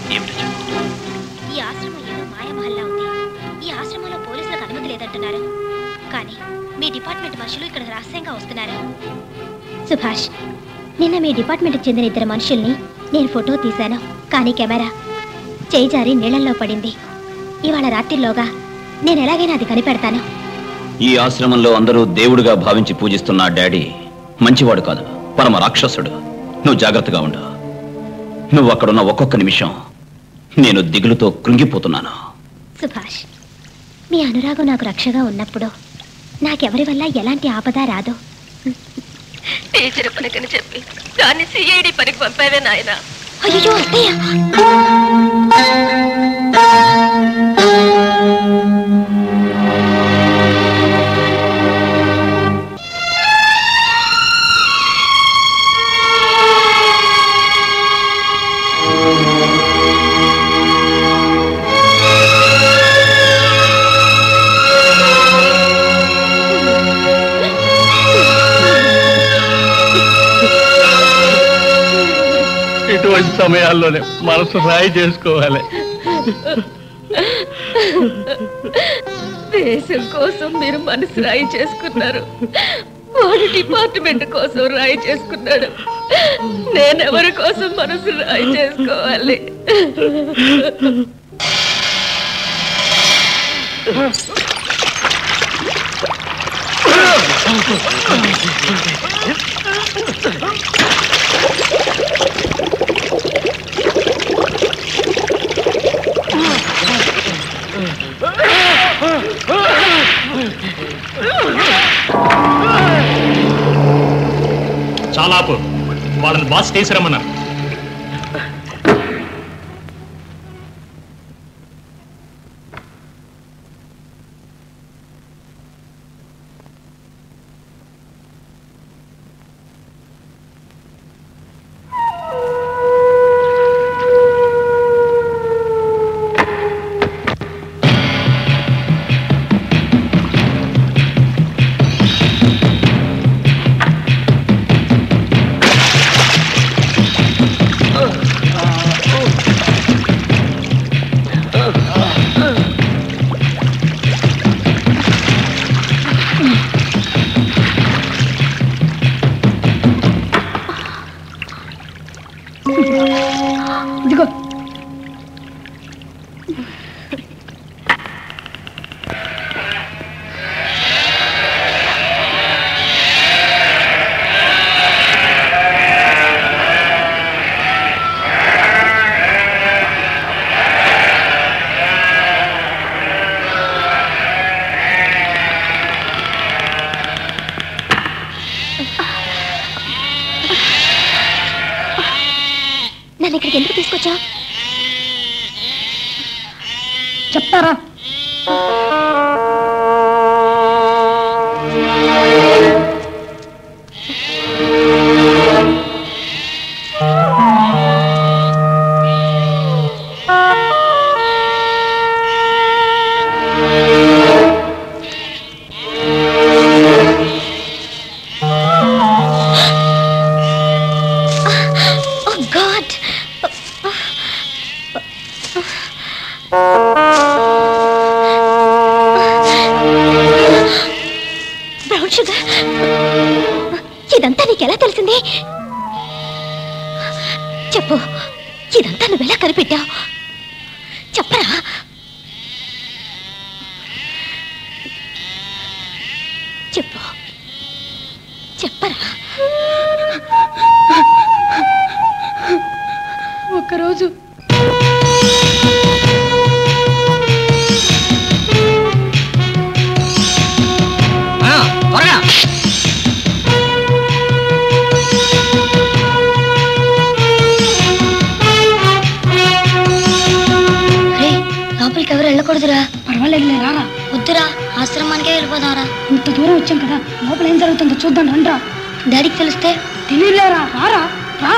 ఈ ఆశ్రమం ఏదో మాయమహల్లా ఉంది ఈ ఆశ్రమంలో పోలీసులకు అనుమతి లేదంటున్నారు కానీ మీ డిపార్ట్మెంట్ మనుషులు ఇక్కడ రహస్యంగా వస్తున్నారు సుభాష్ నిన్న మీ డిపార్ట్మెంట్కి చెందిన ఇద్దరు మనుషుల్ని నేను ఫోటో తీశాను కానీ కెమెరా చేయి జారి నీళ్ళల్లో పడింది ఇవాళ రాత్రిలోగా నేను ఎలాగైనా అది కనిపెడతాను ఈ ఆశ్రమంలో అందరూ దేవుడిగా భావించి పూజిస్తున్న ఆ డాడీ మంచివాడు కాదు పరమ రాక్షసుడు నువ్వు జాగ్రత్తగా ఉండు నువ్వు అక్కడున్న ఒక్కొక్క నిమిషం నేను దిగులుతో కృంగిపోతున్నాను సుభాష్ మీ అనురాగం నాకు రక్షగా ఉన్నప్పుడు నాకెవరి వల్ల ఎలాంటి ఆపద రాదు టీచర్ పనికని చెప్పి దాన్ని సిఐడి పనికి పంపావే నాయనా అయ్యో అత్తయ్య ఇటువంటి సమయాల్లోనే మనసు రాయి చేసుకోవాలి దేశం కోసం మీరు మనసు రాయి చేసుకున్నారు వాడు డిపార్ట్మెంట్ కోసం రాయి చేసుకున్నాడు నేనెవరి కోసం మనసు రాయి చేసుకోవాలి చాలా ఆపు. వాళ్ళని బాస్ తీసుకురమ్మన్నారు ఇదిగో నన్ను ఇక్కడికి ఎందుకు తీసుకొచ్చా చెప్తారా ఓ గాడ్ బ్రౌన్ షుగర్ ఇదంతా నీకెలా తెలిసింది చెప్పు ఇదంతా నువ్వెలా కనిపెట్టావు చెప్పరా వెళ్ళకూడదురా పర్వాలేదులే రారా వద్దురా ఆశ్రమానికే వెళ్ళిపోదాంరా ఇంత దూరం వచ్చాం కదా లోపల ఏం జరుగుతుందో చూద్దాం రండ్రా డాడీకి తెలిస్తే తెలియలేరా రారా రా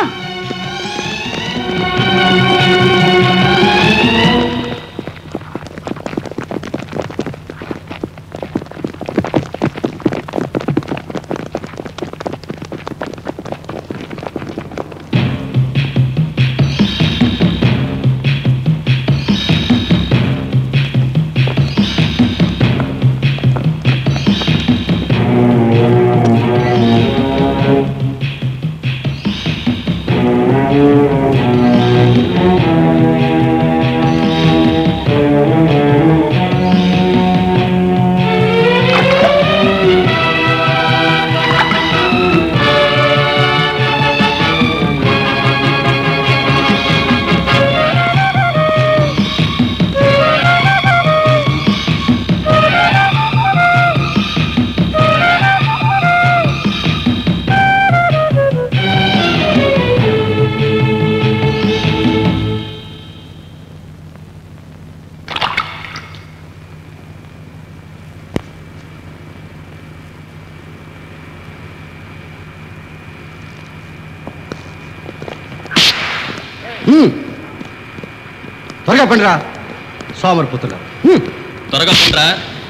హ్మ్. త్వరగా పండిరా సోమరిపుత్రులు హ్మ్. త్వరగా పండ్రా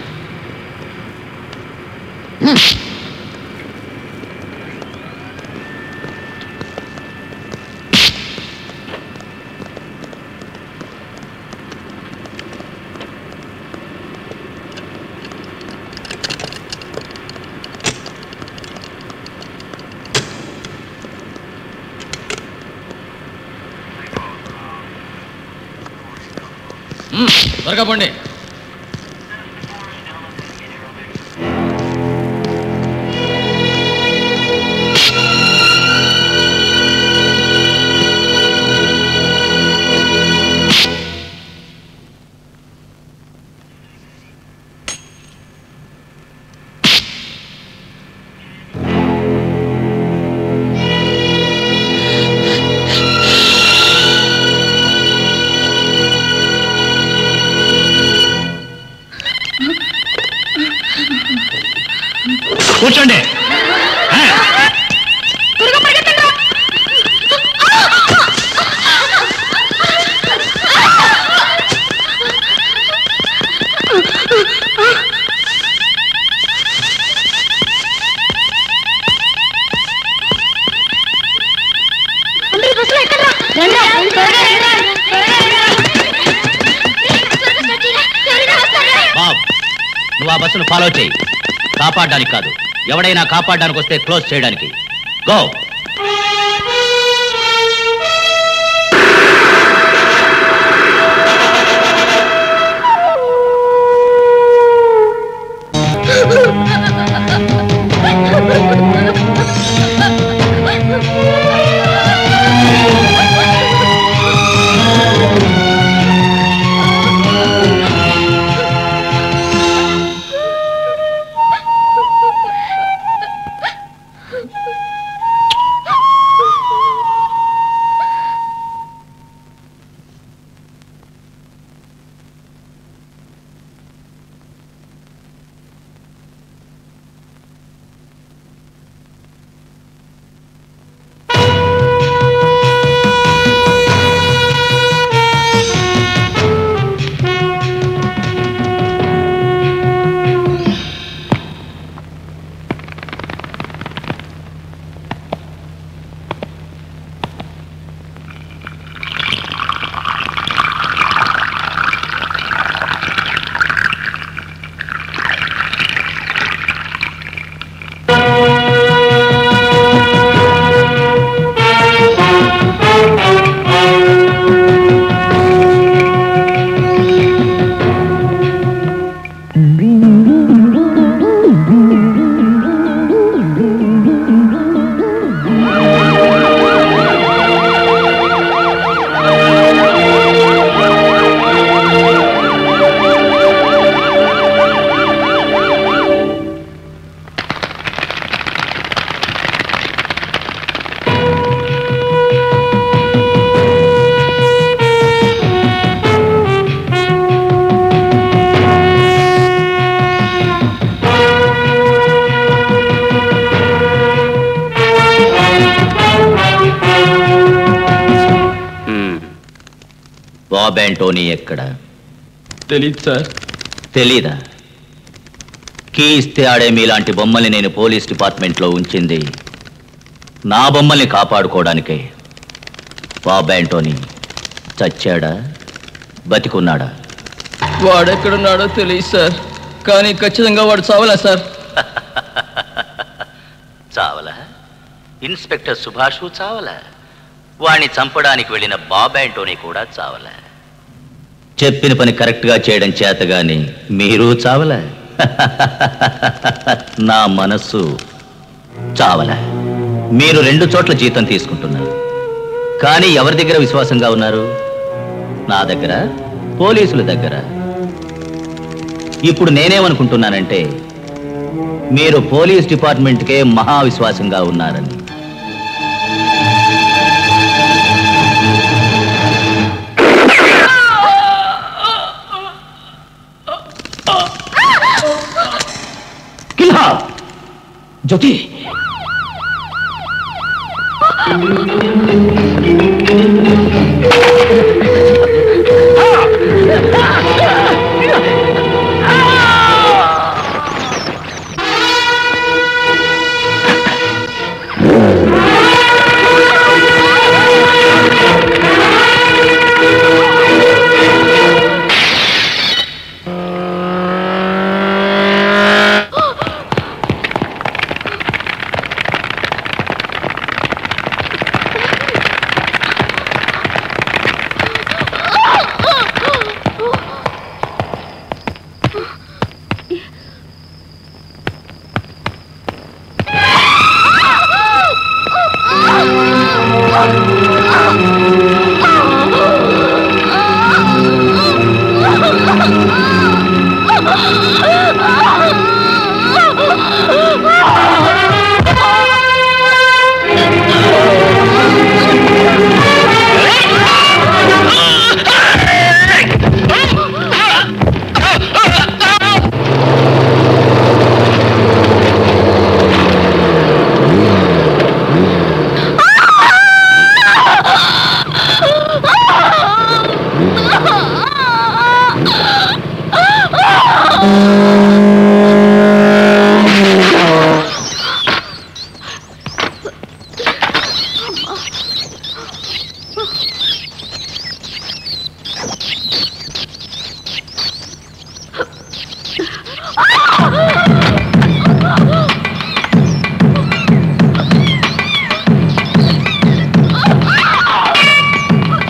త్వరగా పండి కూర్చోండి అందరూ బస్సులో ఎక్కడ్రా రండ్రా త్వరగా రండ్రా త్వరగా రండ్రా త్వరగా స్టార్ట్ చేయరా ఎవరైనా వస్తారా బాబ్ నువ్వు ఆ బస్సును ఫాలో చేయి కాపాడడానికి కాదు ఎవడైనా కాపాడడానికి వస్తే క్లోజ్ చేయడానికి గో బాబ్ యాంటోనీ ఎక్కడ తెలియదు సార్ తెలీదా కీ ఇస్తే ఆడే మీలాంటి బొమ్మల్ని నేను పోలీస్ డిపార్ట్మెంట్లో ఉంచింది నా బొమ్మల్ని కాపాడుకోవడానికే బాబ్ యాంటోనీ చచ్చాడా బతికున్నాడా వాడెక్కడున్నాడో తెలియదు సార్ కానీ ఖచ్చితంగా వాడు చావలా సార్ చావలా ఇన్స్పెక్టర్ సుభాషు చావలా వాణ్ణి చంపడానికి వెళ్ళిన బాబ్ యాంటోనీ కూడా చావలా చెప్పిన పని కరెక్ట్గా చేయడం చేత గాని మీరు చావలా నా మనస్సు చావలా మీరు రెండు చోట్ల జీతం తీసుకుంటున్నారు కానీ ఎవరి దగ్గర విశ్వాసంగా ఉన్నారు నా దగ్గర పోలీసుల దగ్గర ఇప్పుడు నేనేమనుకుంటున్నానంటే మీరు పోలీస్ డిపార్ట్మెంట్కే మహా విశ్వాసంగా ఉన్నారని కిల్హా జ్యోతి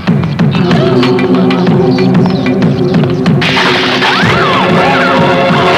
ఆ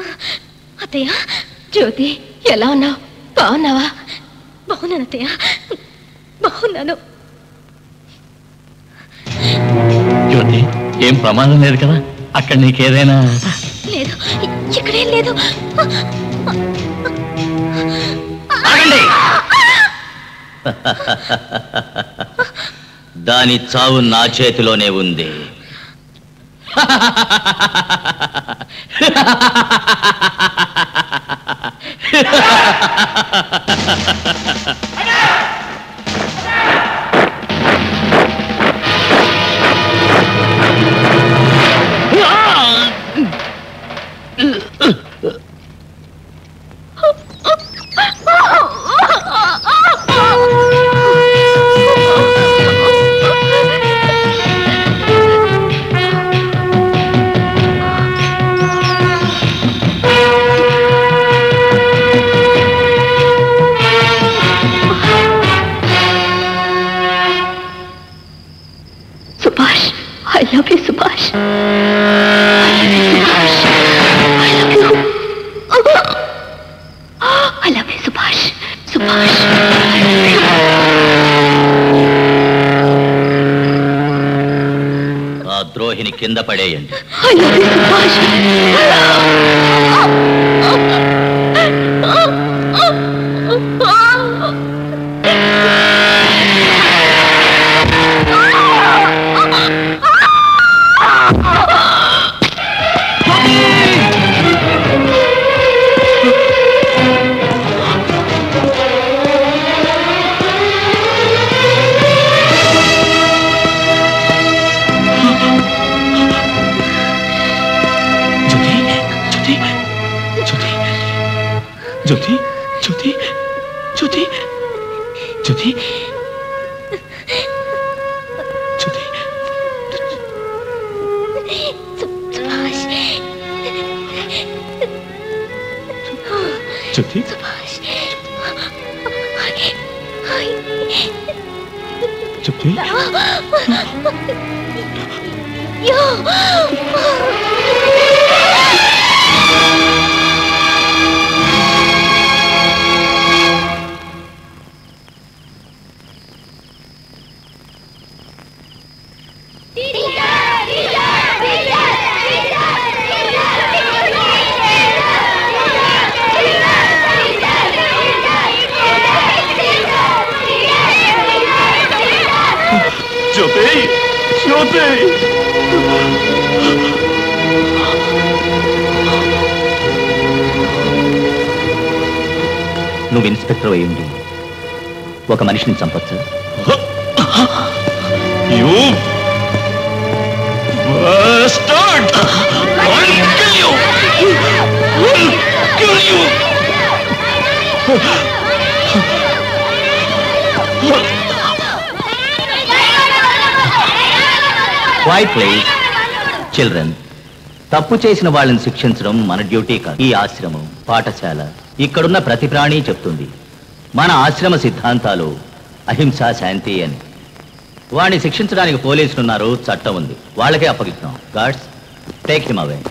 అత్తయ్య జ్యోతి ఎలా ఉన్నావు బాగున్నావా బాగున్నాను అత్తయ్య బాగున్నాను జ్యోతి ఏం ప్రమాదం లేదు కదా అక్కడ నీకేదైనా లేదు ఇక్కడేం లేదు ఆగండి దాని చావు నా చేతిలోనే ఉంది Subhash I love you Subhash I love you Subhash Subhash ఆ ద్రోహిని కింద పడేయండి I love you Subhash Jyothi Jyothi Jyothi Jyothi Jyothi Jyothi Jyothi Subhash Jyothi Subhash Jyothi Jyothi Jyothi నువ్వు ఇన్స్పెక్టర్ అయ్యింది ఒక మనిషిని చంపొచ్చు You bastard! I'll kill you! I'll kill you! Quiet please children తప్పు చేసిన వాళ్ళని శిక్షించడం మన డ్యూటీ కాదు ఈ ఆశ్రమం పాఠశాల ఇక్కడున్న ప్రతి ప్రాణి చెప్తుంది మన ఆశ్రమ సిద్ధాంతాలు అహింస శాంతి అని వాడిని శిక్షించడానికి పోలీసులు ఉన్నారు చట్టం ఉంది వాళ్ళకే అప్పగిస్తున్నాం gods take him away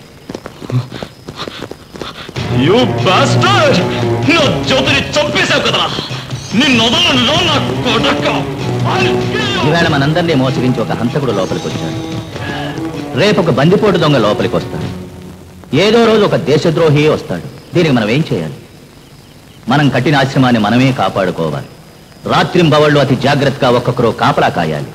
You bastard! నా జ్యోతిని చంపేశావు కదా నిన్ను వదలను నా కొడక I'll kill you! ఈవేళ మనందరినీ మోసగించి ఒక హంతకుడు లోపలికి వచ్చాడు రేపు ఒక బందిపోటు దొంగ లోపలికి వస్తాడు ఏదో రోజు ఒక దేశద్రోహి వస్తాడు దీనికి మనం ఏం చేయాలి మనం కట్టిన ఆశ్రమాన్ని మనమే కాపాడుకోవాలి రాత్రింబవళ్ళు అతి జాగ్రత్తగా ఒక్కొక్కరు కాపలా కాయాలి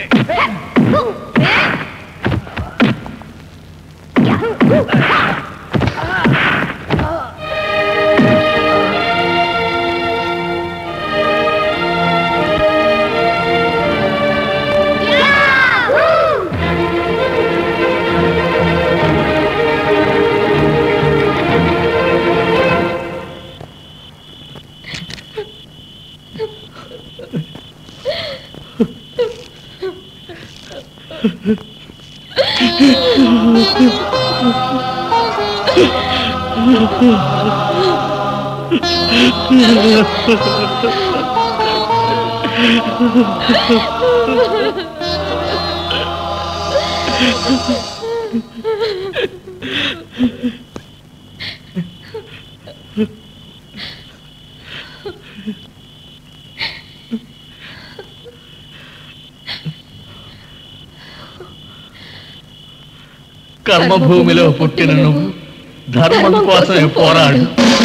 కర్మభూమిలో పుట్టిన నువ్వు ధర్మం కోసమే పోరాడు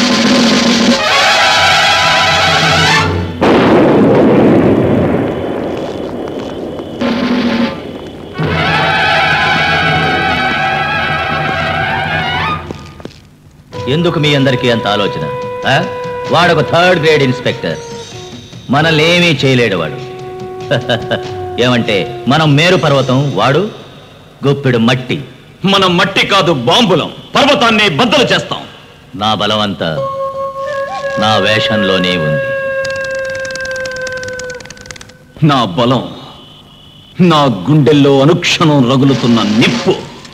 ఎందుకు మీ అందరికీ అంత ఆలోచన ఆ? వాడొక థర్డ్ గ్రేడ్ ఇన్స్పెక్టర్ మనల్ని ఏమీ చేయలేడు వాడు ఏమంటే మనం మేరు పర్వతం వాడు గుప్పెడు మట్టి మనం మట్టి కాదు బాంబులం పర్వతాన్ని బద్దలు చేస్తాం నా బలం అంతా నా వేషంలోనే ఉంది నా బలం నా గుండెల్లో అనుక్షణం రగులుతున్న నిప్పు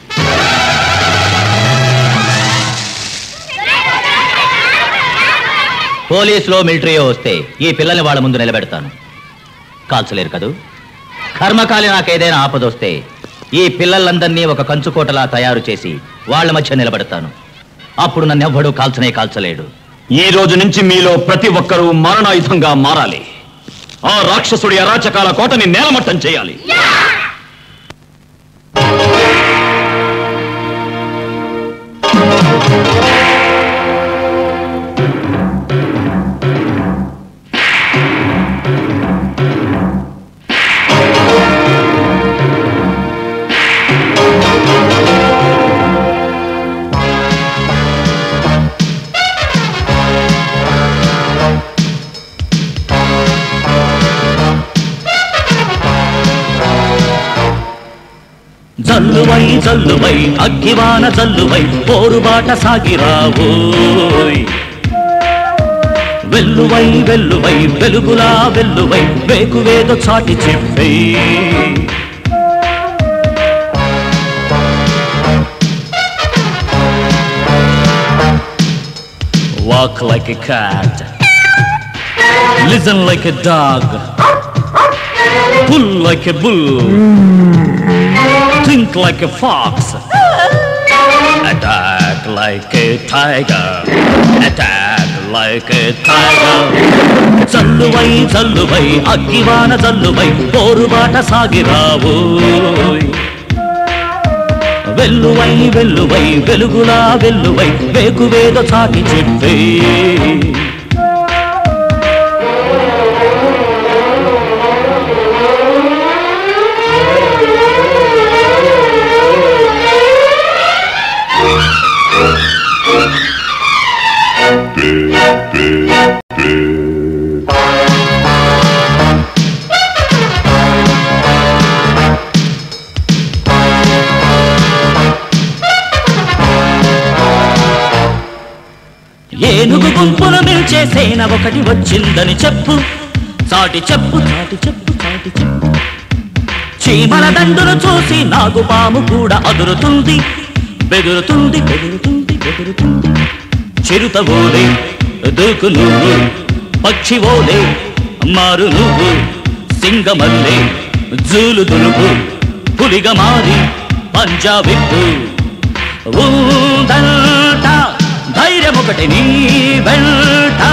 పోలీసులో మిలిటరీయో వస్తే ఈ పిల్లల్ని వాళ్ళ ముందు నిలబెడతాను కాల్చలేరు కదూ కర్మకాలి నాకేదైనా ఆపదొస్తే ఈ పిల్లలందరినీ ఒక కంచుకోటలా తయారు చేసి వాళ్ళ మధ్య నిలబెడతాను అప్పుడు నన్నెవ్వడూ కాల్చనే కాల్చలేడు ఈ రోజు నుంచి మీలో ప్రతి ఒక్కరూ మారణాయుధంగా మారాలి ఆ రాక్షసుడి అరాచకాల కోటని నేలమట్టం చేయాలి జల్లువై జల్లువై అగ్గివాన జల్లువై పోరుబాట సాగిరావోయ్ వెల్లువై వెల్లువై వెలుగులా వెల్లువై వేకువేదో చాటి చెప్పే Walk like a cat, listen like a dog, pull like a bull. think like a fox, attack like a tiger, attack like a tiger. జల్లువై జల్లువై అగ్గివాన జల్లువై పోరుబాట సాగిరావోయ్ వెల్లువై వెల్లువై వెలుగులా వెల్లువై వేకువేదో చాటి చెప్పే ఏనుగు గుంపును మిల్చే సేన ఒకటి వచ్చిందని చెప్పు చాటి చెప్పు చాటి చెప్పు చాటి చెప్పు చీమల దండును చూసి నాగుపాము కూడా అదురుతుంది బెదురుతుంది బెదురుతుంది బెదురుతుంది చిరుత ఓలే దూకు నువ్వు పక్షి ఓలే మారు నువ్వు సింగమల్లే జూలు దులుపు పులిగా మారి పంజాబిప్పు ఉందంట ధైర్యం ఒకటి నీ వెంట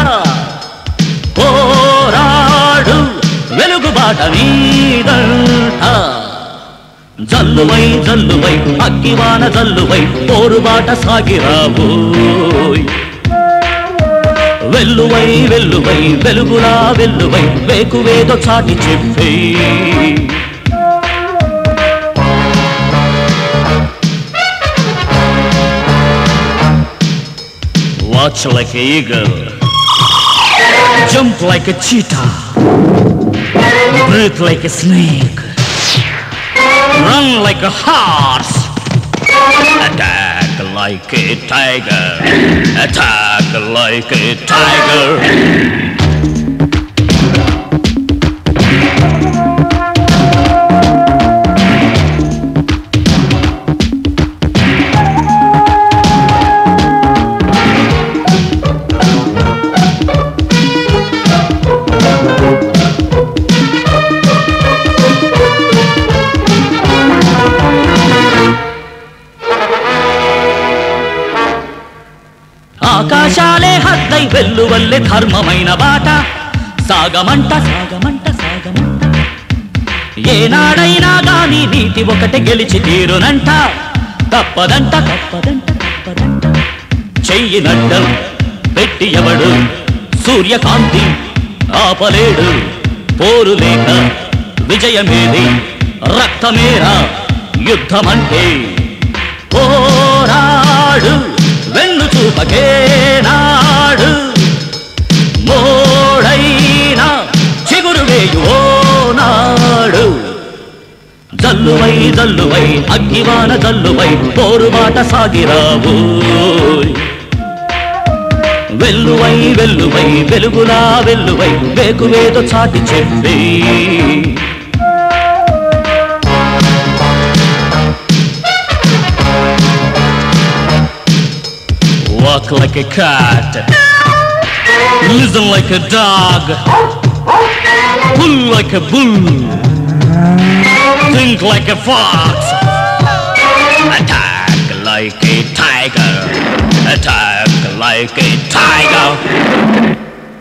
పోరాడు వెలుగుబాట నీదంట జల్లువై జల్లువై అగ్గివాన జల్లువై పోరుబాట సాగిరాబోయ్ వెల్లువై వెల్లువై వెలుగులా వెల్లువై వేకువేదో చాటి చెప్పే March like an eagle. Jump like a cheetah. Breathe like a snake. Run like a horse. Attack like a tiger. Attack like a tiger. ఆకాశాలే హద్దై వెల్లువల్లే ధర్మమైన బాట సాగమంట సాగమంట సాగమంట ఏనాడైనా గాని నీతి ఒకటి గెలిచి తీరునంట తప్పదంట తప్పదంట తప్పదంట చెయ్యి నడ్డం పెట్టి ఎవడు సూర్యకాంతి ఆపలేడు పోరు లేక విజయమేది రక్తమేరా యుద్ధమంటే పోరాడు వెన్ను చూపకే నాడు మోడైనా చిగురు వేయు ఓ నాడు జల్లువై జల్లువై అగ్గివాన జల్లువై పోరుబాట సాగిరావు వెల్లువై వెల్లువై వెలుగులా వెల్లువై వేకువేదో చాటి చెప్పి Walk like a cat. Listen like a dog. Pull like a bull. Think like a fox. Attack like a tiger. Attack like a tiger.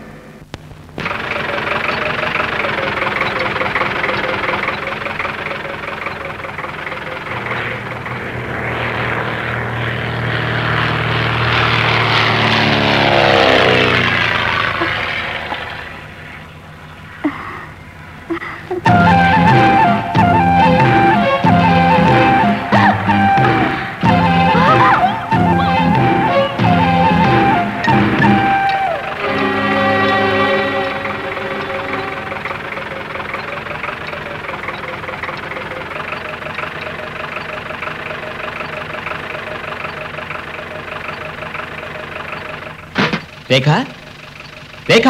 రేఖ రేఖ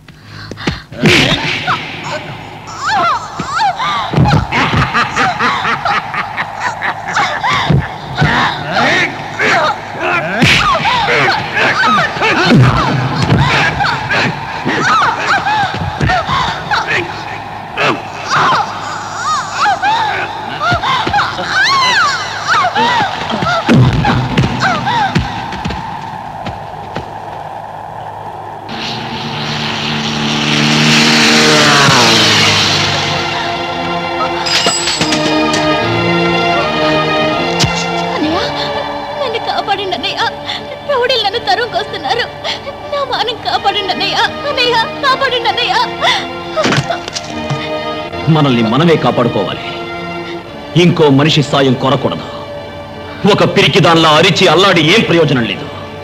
అన్నయ్య నన్ను కాపాడండి అన్నయ్య రౌడీలు నన్ను తరువుకొస్తున్నారు నా మానం కాపాడండి అన్నయ్య అన్నయ్య కాపాడండి అన్నయ్య మనల్ని మనమే కాపాడుకోవాలి ఇంకో మనిషి సాయం కోరకూడదు ఒక పిరికి దానిలా అరిచి అల్లాడి ఏం ప్రయోజనం లేదు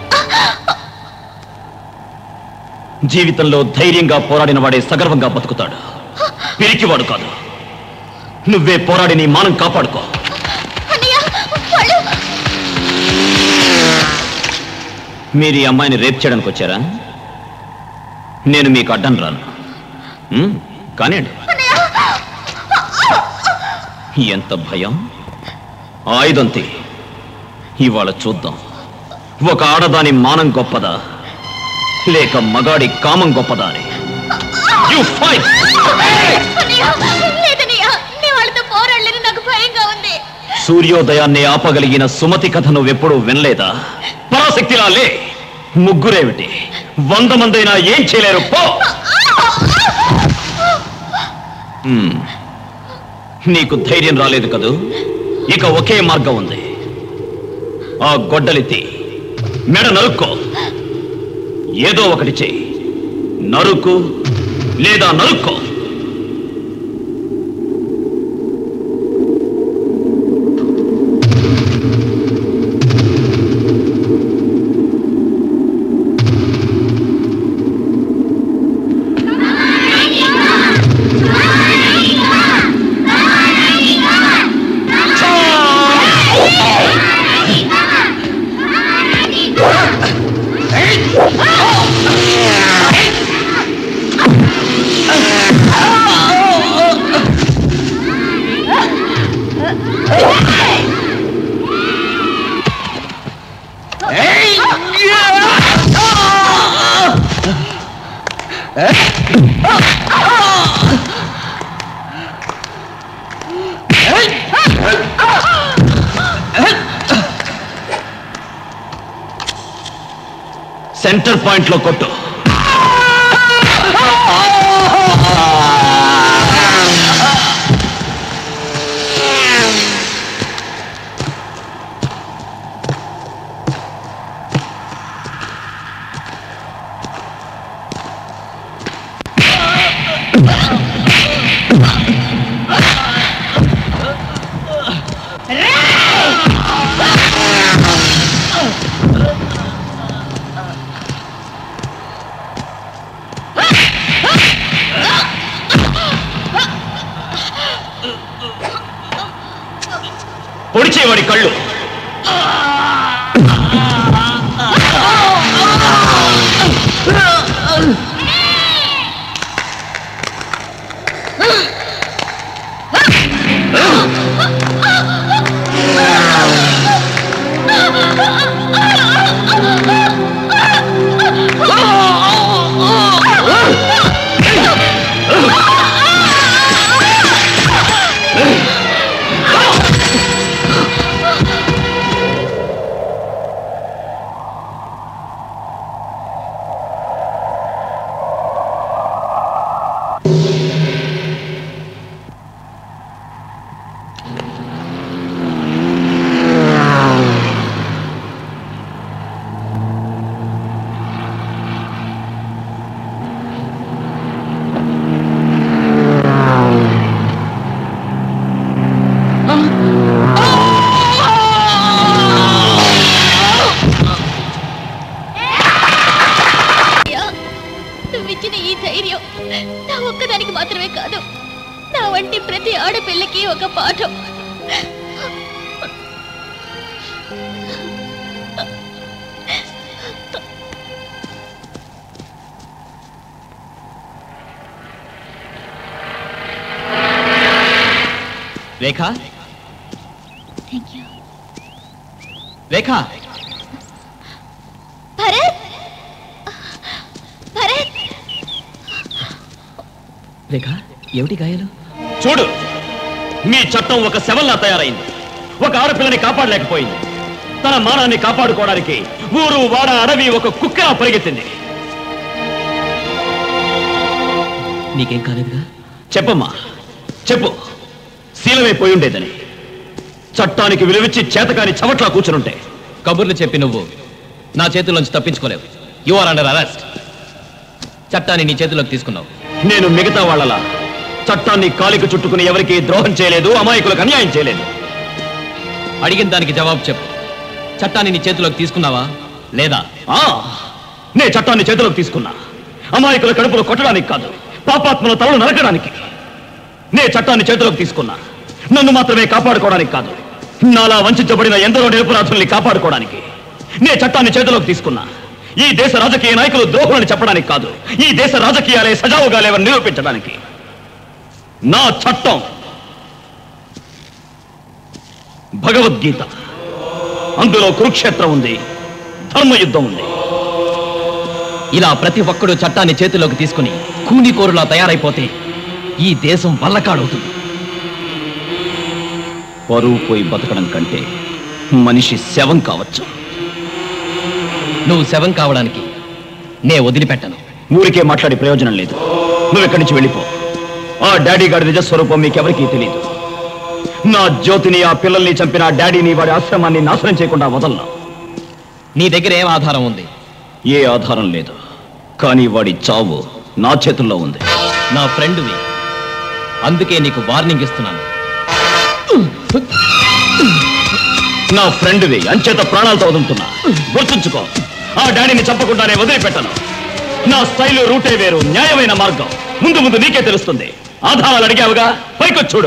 జీవితంలో ధైర్యంగా పోరాడిన వాడే సగర్వంగా బతుకుతాడు పిరికివాడు కాదు నువ్వే పోరాడి నీ మానం కాపాడుకో అన్నయ్య వాళ్ళు మీరు ఈ అమ్మాయిని రేప్ చేయడానికి వచ్చారా నేను మీకు అడ్డం రాను ఉమ్, కానివ్వండి ఎంత భయం ఆయుధం తీ ఇవాళ చూద్దాం ఒక ఆడదాని మానం గొప్పదా లేక మగాడి కామం గొప్పదా అని You fight! అన్నయ్య లేదన్నయ్య నేను వాళ్ళతో పోరాడలేని నాకు భయంగా ఉంది సూర్యోదయాన్ని ఆపగలిగిన సుమతి కథ నువ్వెప్పుడూ వినలేదా పరాశక్తిలా లే ముగ్గురేమిటి వంద మందైనా ఏం చేయలేరు పో హ్మ్. నీకు ధైర్యం రాలేదు కదూ ఇక ఒకే మార్గం ఉంది ఆ గొడ్డలిత్తి మెడ నరుక్కో ఏదో ఒకటి చెయ్యి నరుకు లేదా నరుక్కో సెంటర్ పాయింట్ లో కొట్టు పొడిచేవాడి కళ్ళు నువ్విచ్చిన ఈ ధైర్యం నా ఒక్కదానికి మాత్రమే కాదు నా వంటి ప్రతి ఆడపిల్లకి ఒక పాఠం రేఖ థ్యాంక్ యూ రేఖ భరత్ భరత్ రేఖ ఏమిటి గాయాలు చూడు మీ చట్టం ఒక శవంలా తయారైంది ఒక ఆడపిల్లని కాపాడలేకపోయింది తన మానాన్ని కాపాడుకోవడానికి ఊరు వాడ అడవి ఒక కుక్కలా పరిగెత్తింది నీకేం కాలేదుగా చెప్పమ్మా చెప్పు శీలమైపోయి ఉండేదని చట్టానికి విలువిచ్చి చేతకాని చవట్లా కూర్చునుంటే కబుర్లు చెప్పి నువ్వు నా చేతుల్లోంచి తప్పించుకోలేవు యు ఆర్ అండర్ అరెస్ట్ చట్టాన్ని నీ చేతిలోకి తీసుకున్నావు నేను మిగతా వాళ్ళలా చట్టాన్ని కాలికి చుట్టుకుని ఎవరికి ద్రోహం చేయలేదు అమాయకులకు అన్యాయం చేయలేదు అడిగిన దానికి జవాబు చెప్పు చట్టాన్ని నీ చేతిలోకి తీసుకున్నావా లేదా ఆ నే చట్టాన్ని చేతిలోకి తీసుకున్నా అమాయకుల కడుపులో కొట్టడానికి కాదు పాపాత్మల తలను నరకడానికి నే చట్టాన్ని చేతిలోకి తీసుకున్నా నన్ను మాత్రమే కాపాడుకోవడానికి కాదు నాలా వంచబడిన ఎందరో నిరపరాధుల్ని కాపాడుకోవడానికి నే చట్టాన్ని చేతిలోకి తీసుకున్నా ఈ దేశ రాజకీయ నాయకులు ద్రోహులని చెప్పడానికి కాదు ఈ దేశ రాజకీయాలే సజావుగా లేవని నిరూపించడానికి నా చట్టం భగవద్గీత అందులో కురుక్షేత్రం ఉంది ధర్మయుద్ధం ఉంది ఇలా ప్రతి ఒక్కడు చట్టాన్ని చేతిలోకి తీసుకుని కూనికోరులా తయారైపోతే ఈ దేశం వల్లకాడవుతుంది పరువు పోయి బతకడం కంటే మనిషి శవం కావచ్చు నువ్వు శవం కావడానికి నే వదిలిపెట్టను ఊరికే మాట్లాడే ప్రయోజనం లేదు నువ్వు ఇక్కడి నుంచి వెళ్ళిపో ఆ డాడీ గారి నిజస్వరూపం మీకెవరికీ తెలియదు నా జ్యోతిని ఆ పిల్లల్ని చంపిన ఆ డాడీని వాడి ఆశ్రమాన్ని నాశనం చేయకుండా వదలను నీ దగ్గర ఏం ఆధారం ఉంది ఏ ఆధారం లేదు కానీ వాడి చావు నా చేతుల్లో ఉంది నా ఫ్రెండ్వి అందుకే నీకు వార్నింగ్ ఇస్తున్నాను నా ఫ్రెండ్వి అంచేత ప్రాణాలతో వదులుతున్నా గుర్తుంచుకో ఆ డాడీని చంపకుండానే వదిలిపెట్టను నా స్టైల్ రూటే వేరు న్యాయమైన మార్గం ముందు ముందు నీకే తెలుస్తుంది ఆధారాలు అడిగావుగా పైకొచ్చి చూడు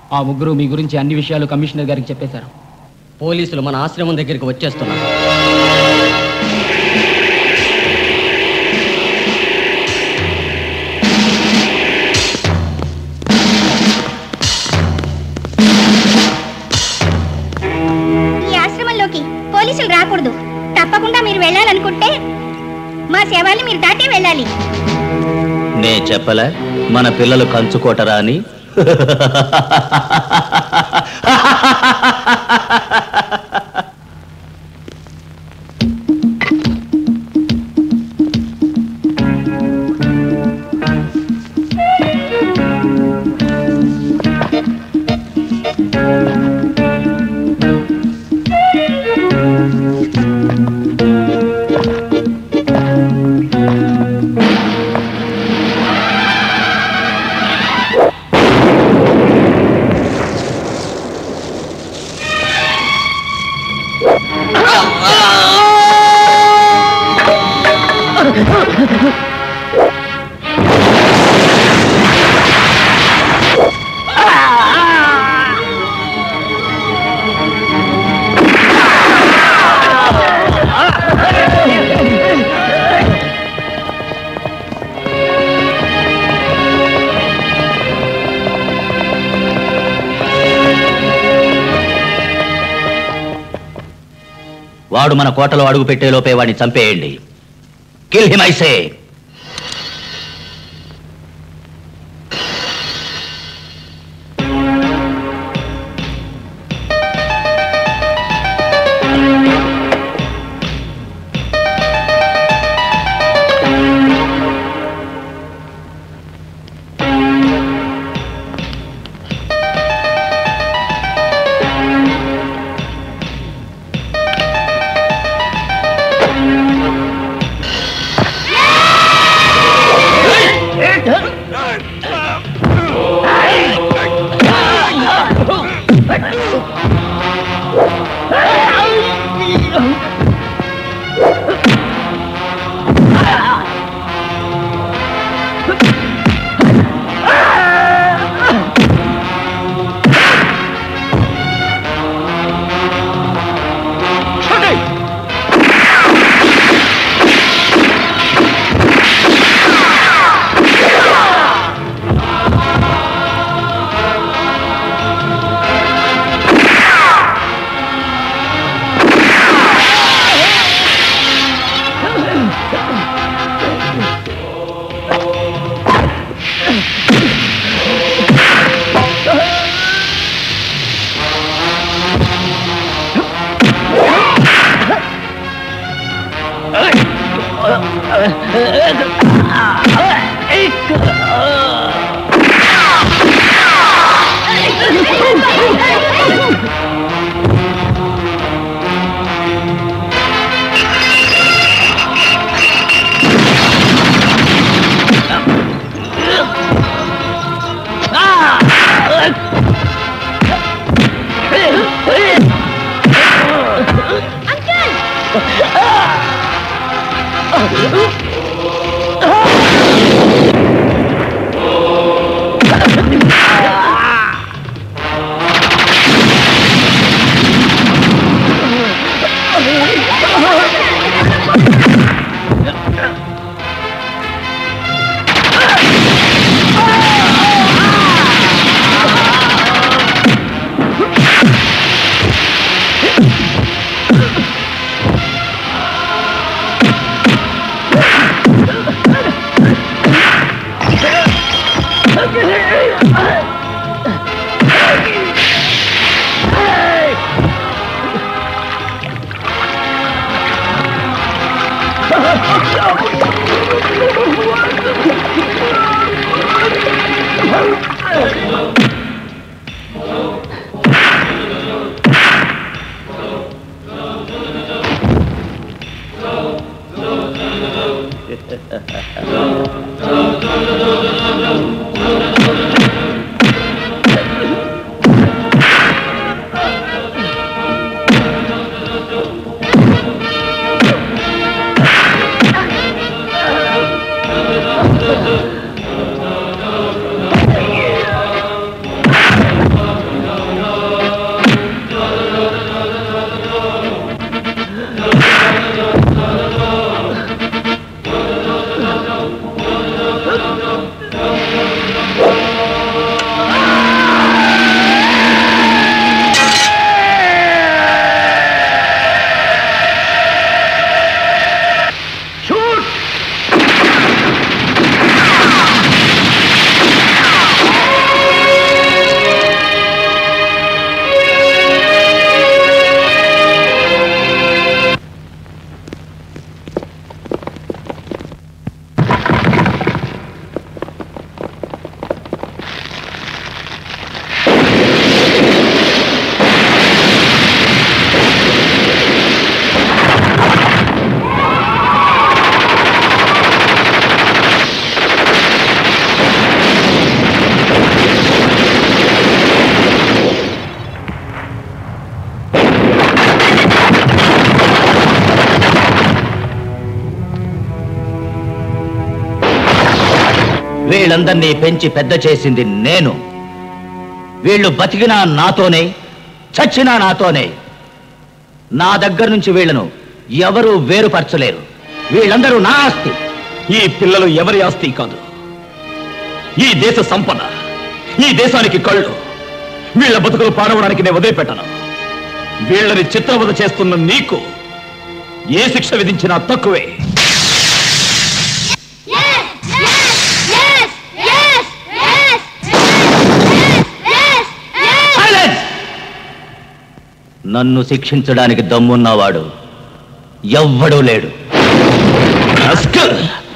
ఆ ముగ్గురు మీ గురించి అన్ని విషయాలు కమిషనర్ గారికి చెప్పేశారు పోలీసులు మన ఆశ్రమం దగ్గరికి వచ్చేస్తున్నారు ఈ ఆశ్రమంలోకి పోలీసులు రాకూడదు తప్పకుండా మీరు వెళ్ళాలనుకుంటే మా సేవల్ని మీరు దాటే వెళ్ళాలి నే చెప్పలే మన పిల్లలు కంచుకోటరా అని వాడు మన కోటలో అడుగు పెట్టే లోపే వాడిని చంపేయండి కిల్ హిమ్ ఐసే Thank you. వీళ్ళందరినీ పెంచి పెద్ద చేసింది నేను వీళ్ళు బతికినా నాతోనే చచ్చినా నాతోనే నా దగ్గర నుంచి వీళ్ళను ఎవరూ వేరుపరచలేరు వీళ్ళందరూ నా ఆస్తి ఈ పిల్లలు ఎవరి ఆస్తి కాదు ఈ దేశ సంపద ఈ దేశానికి కళ్ళు వీళ్ళ బతుకులు పాడవడానికి నేను వదిలిపెట్టను వీళ్ళని చిత్రవద చేస్తున్న నీకు ఏ శిక్ష విధించినా తక్కువే Silence! నన్ను శిక్షించడానికి దమ్మున్నవాడు ఎవ్వడూ లేడు Rascal!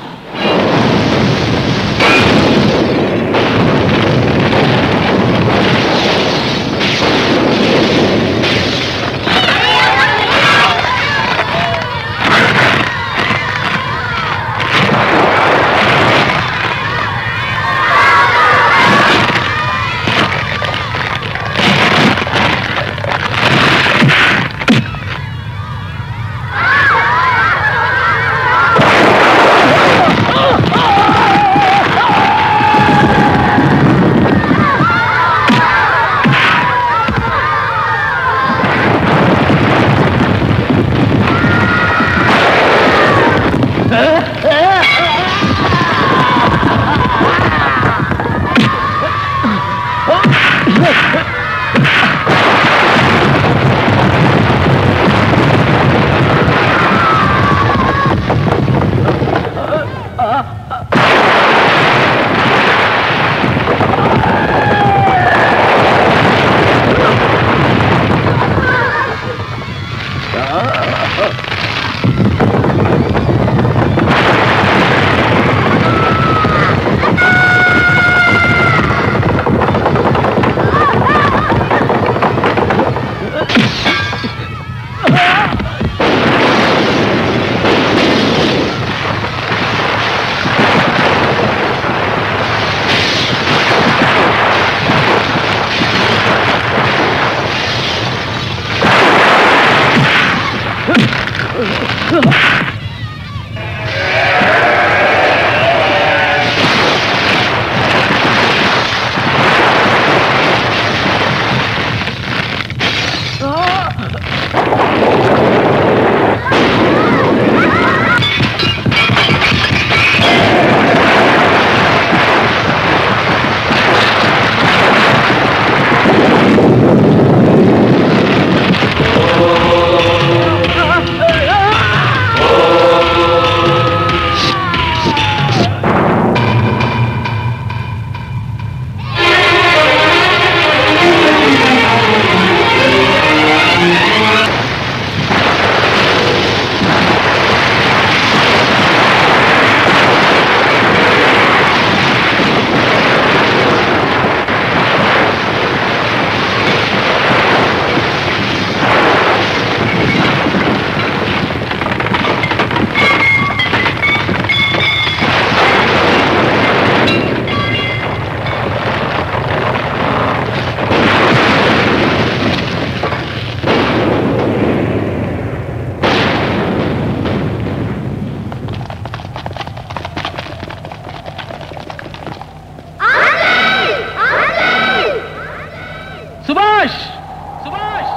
Subhash Subhash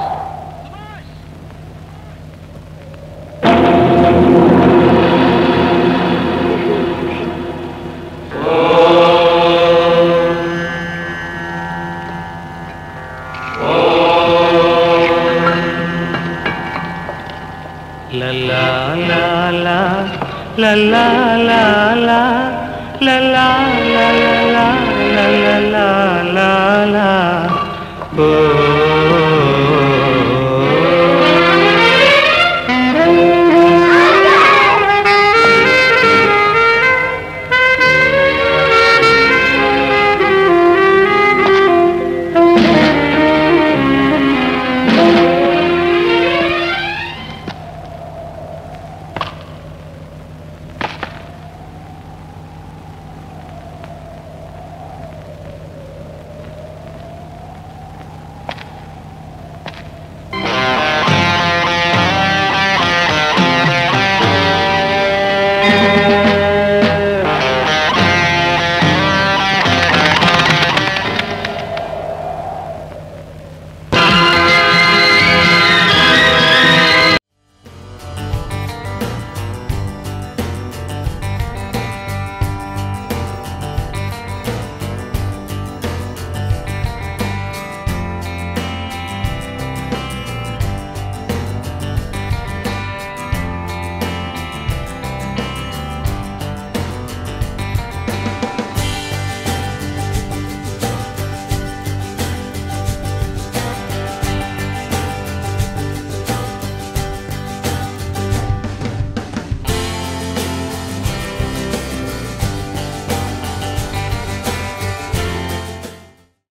La la la la la la la la la la la la la la la la la la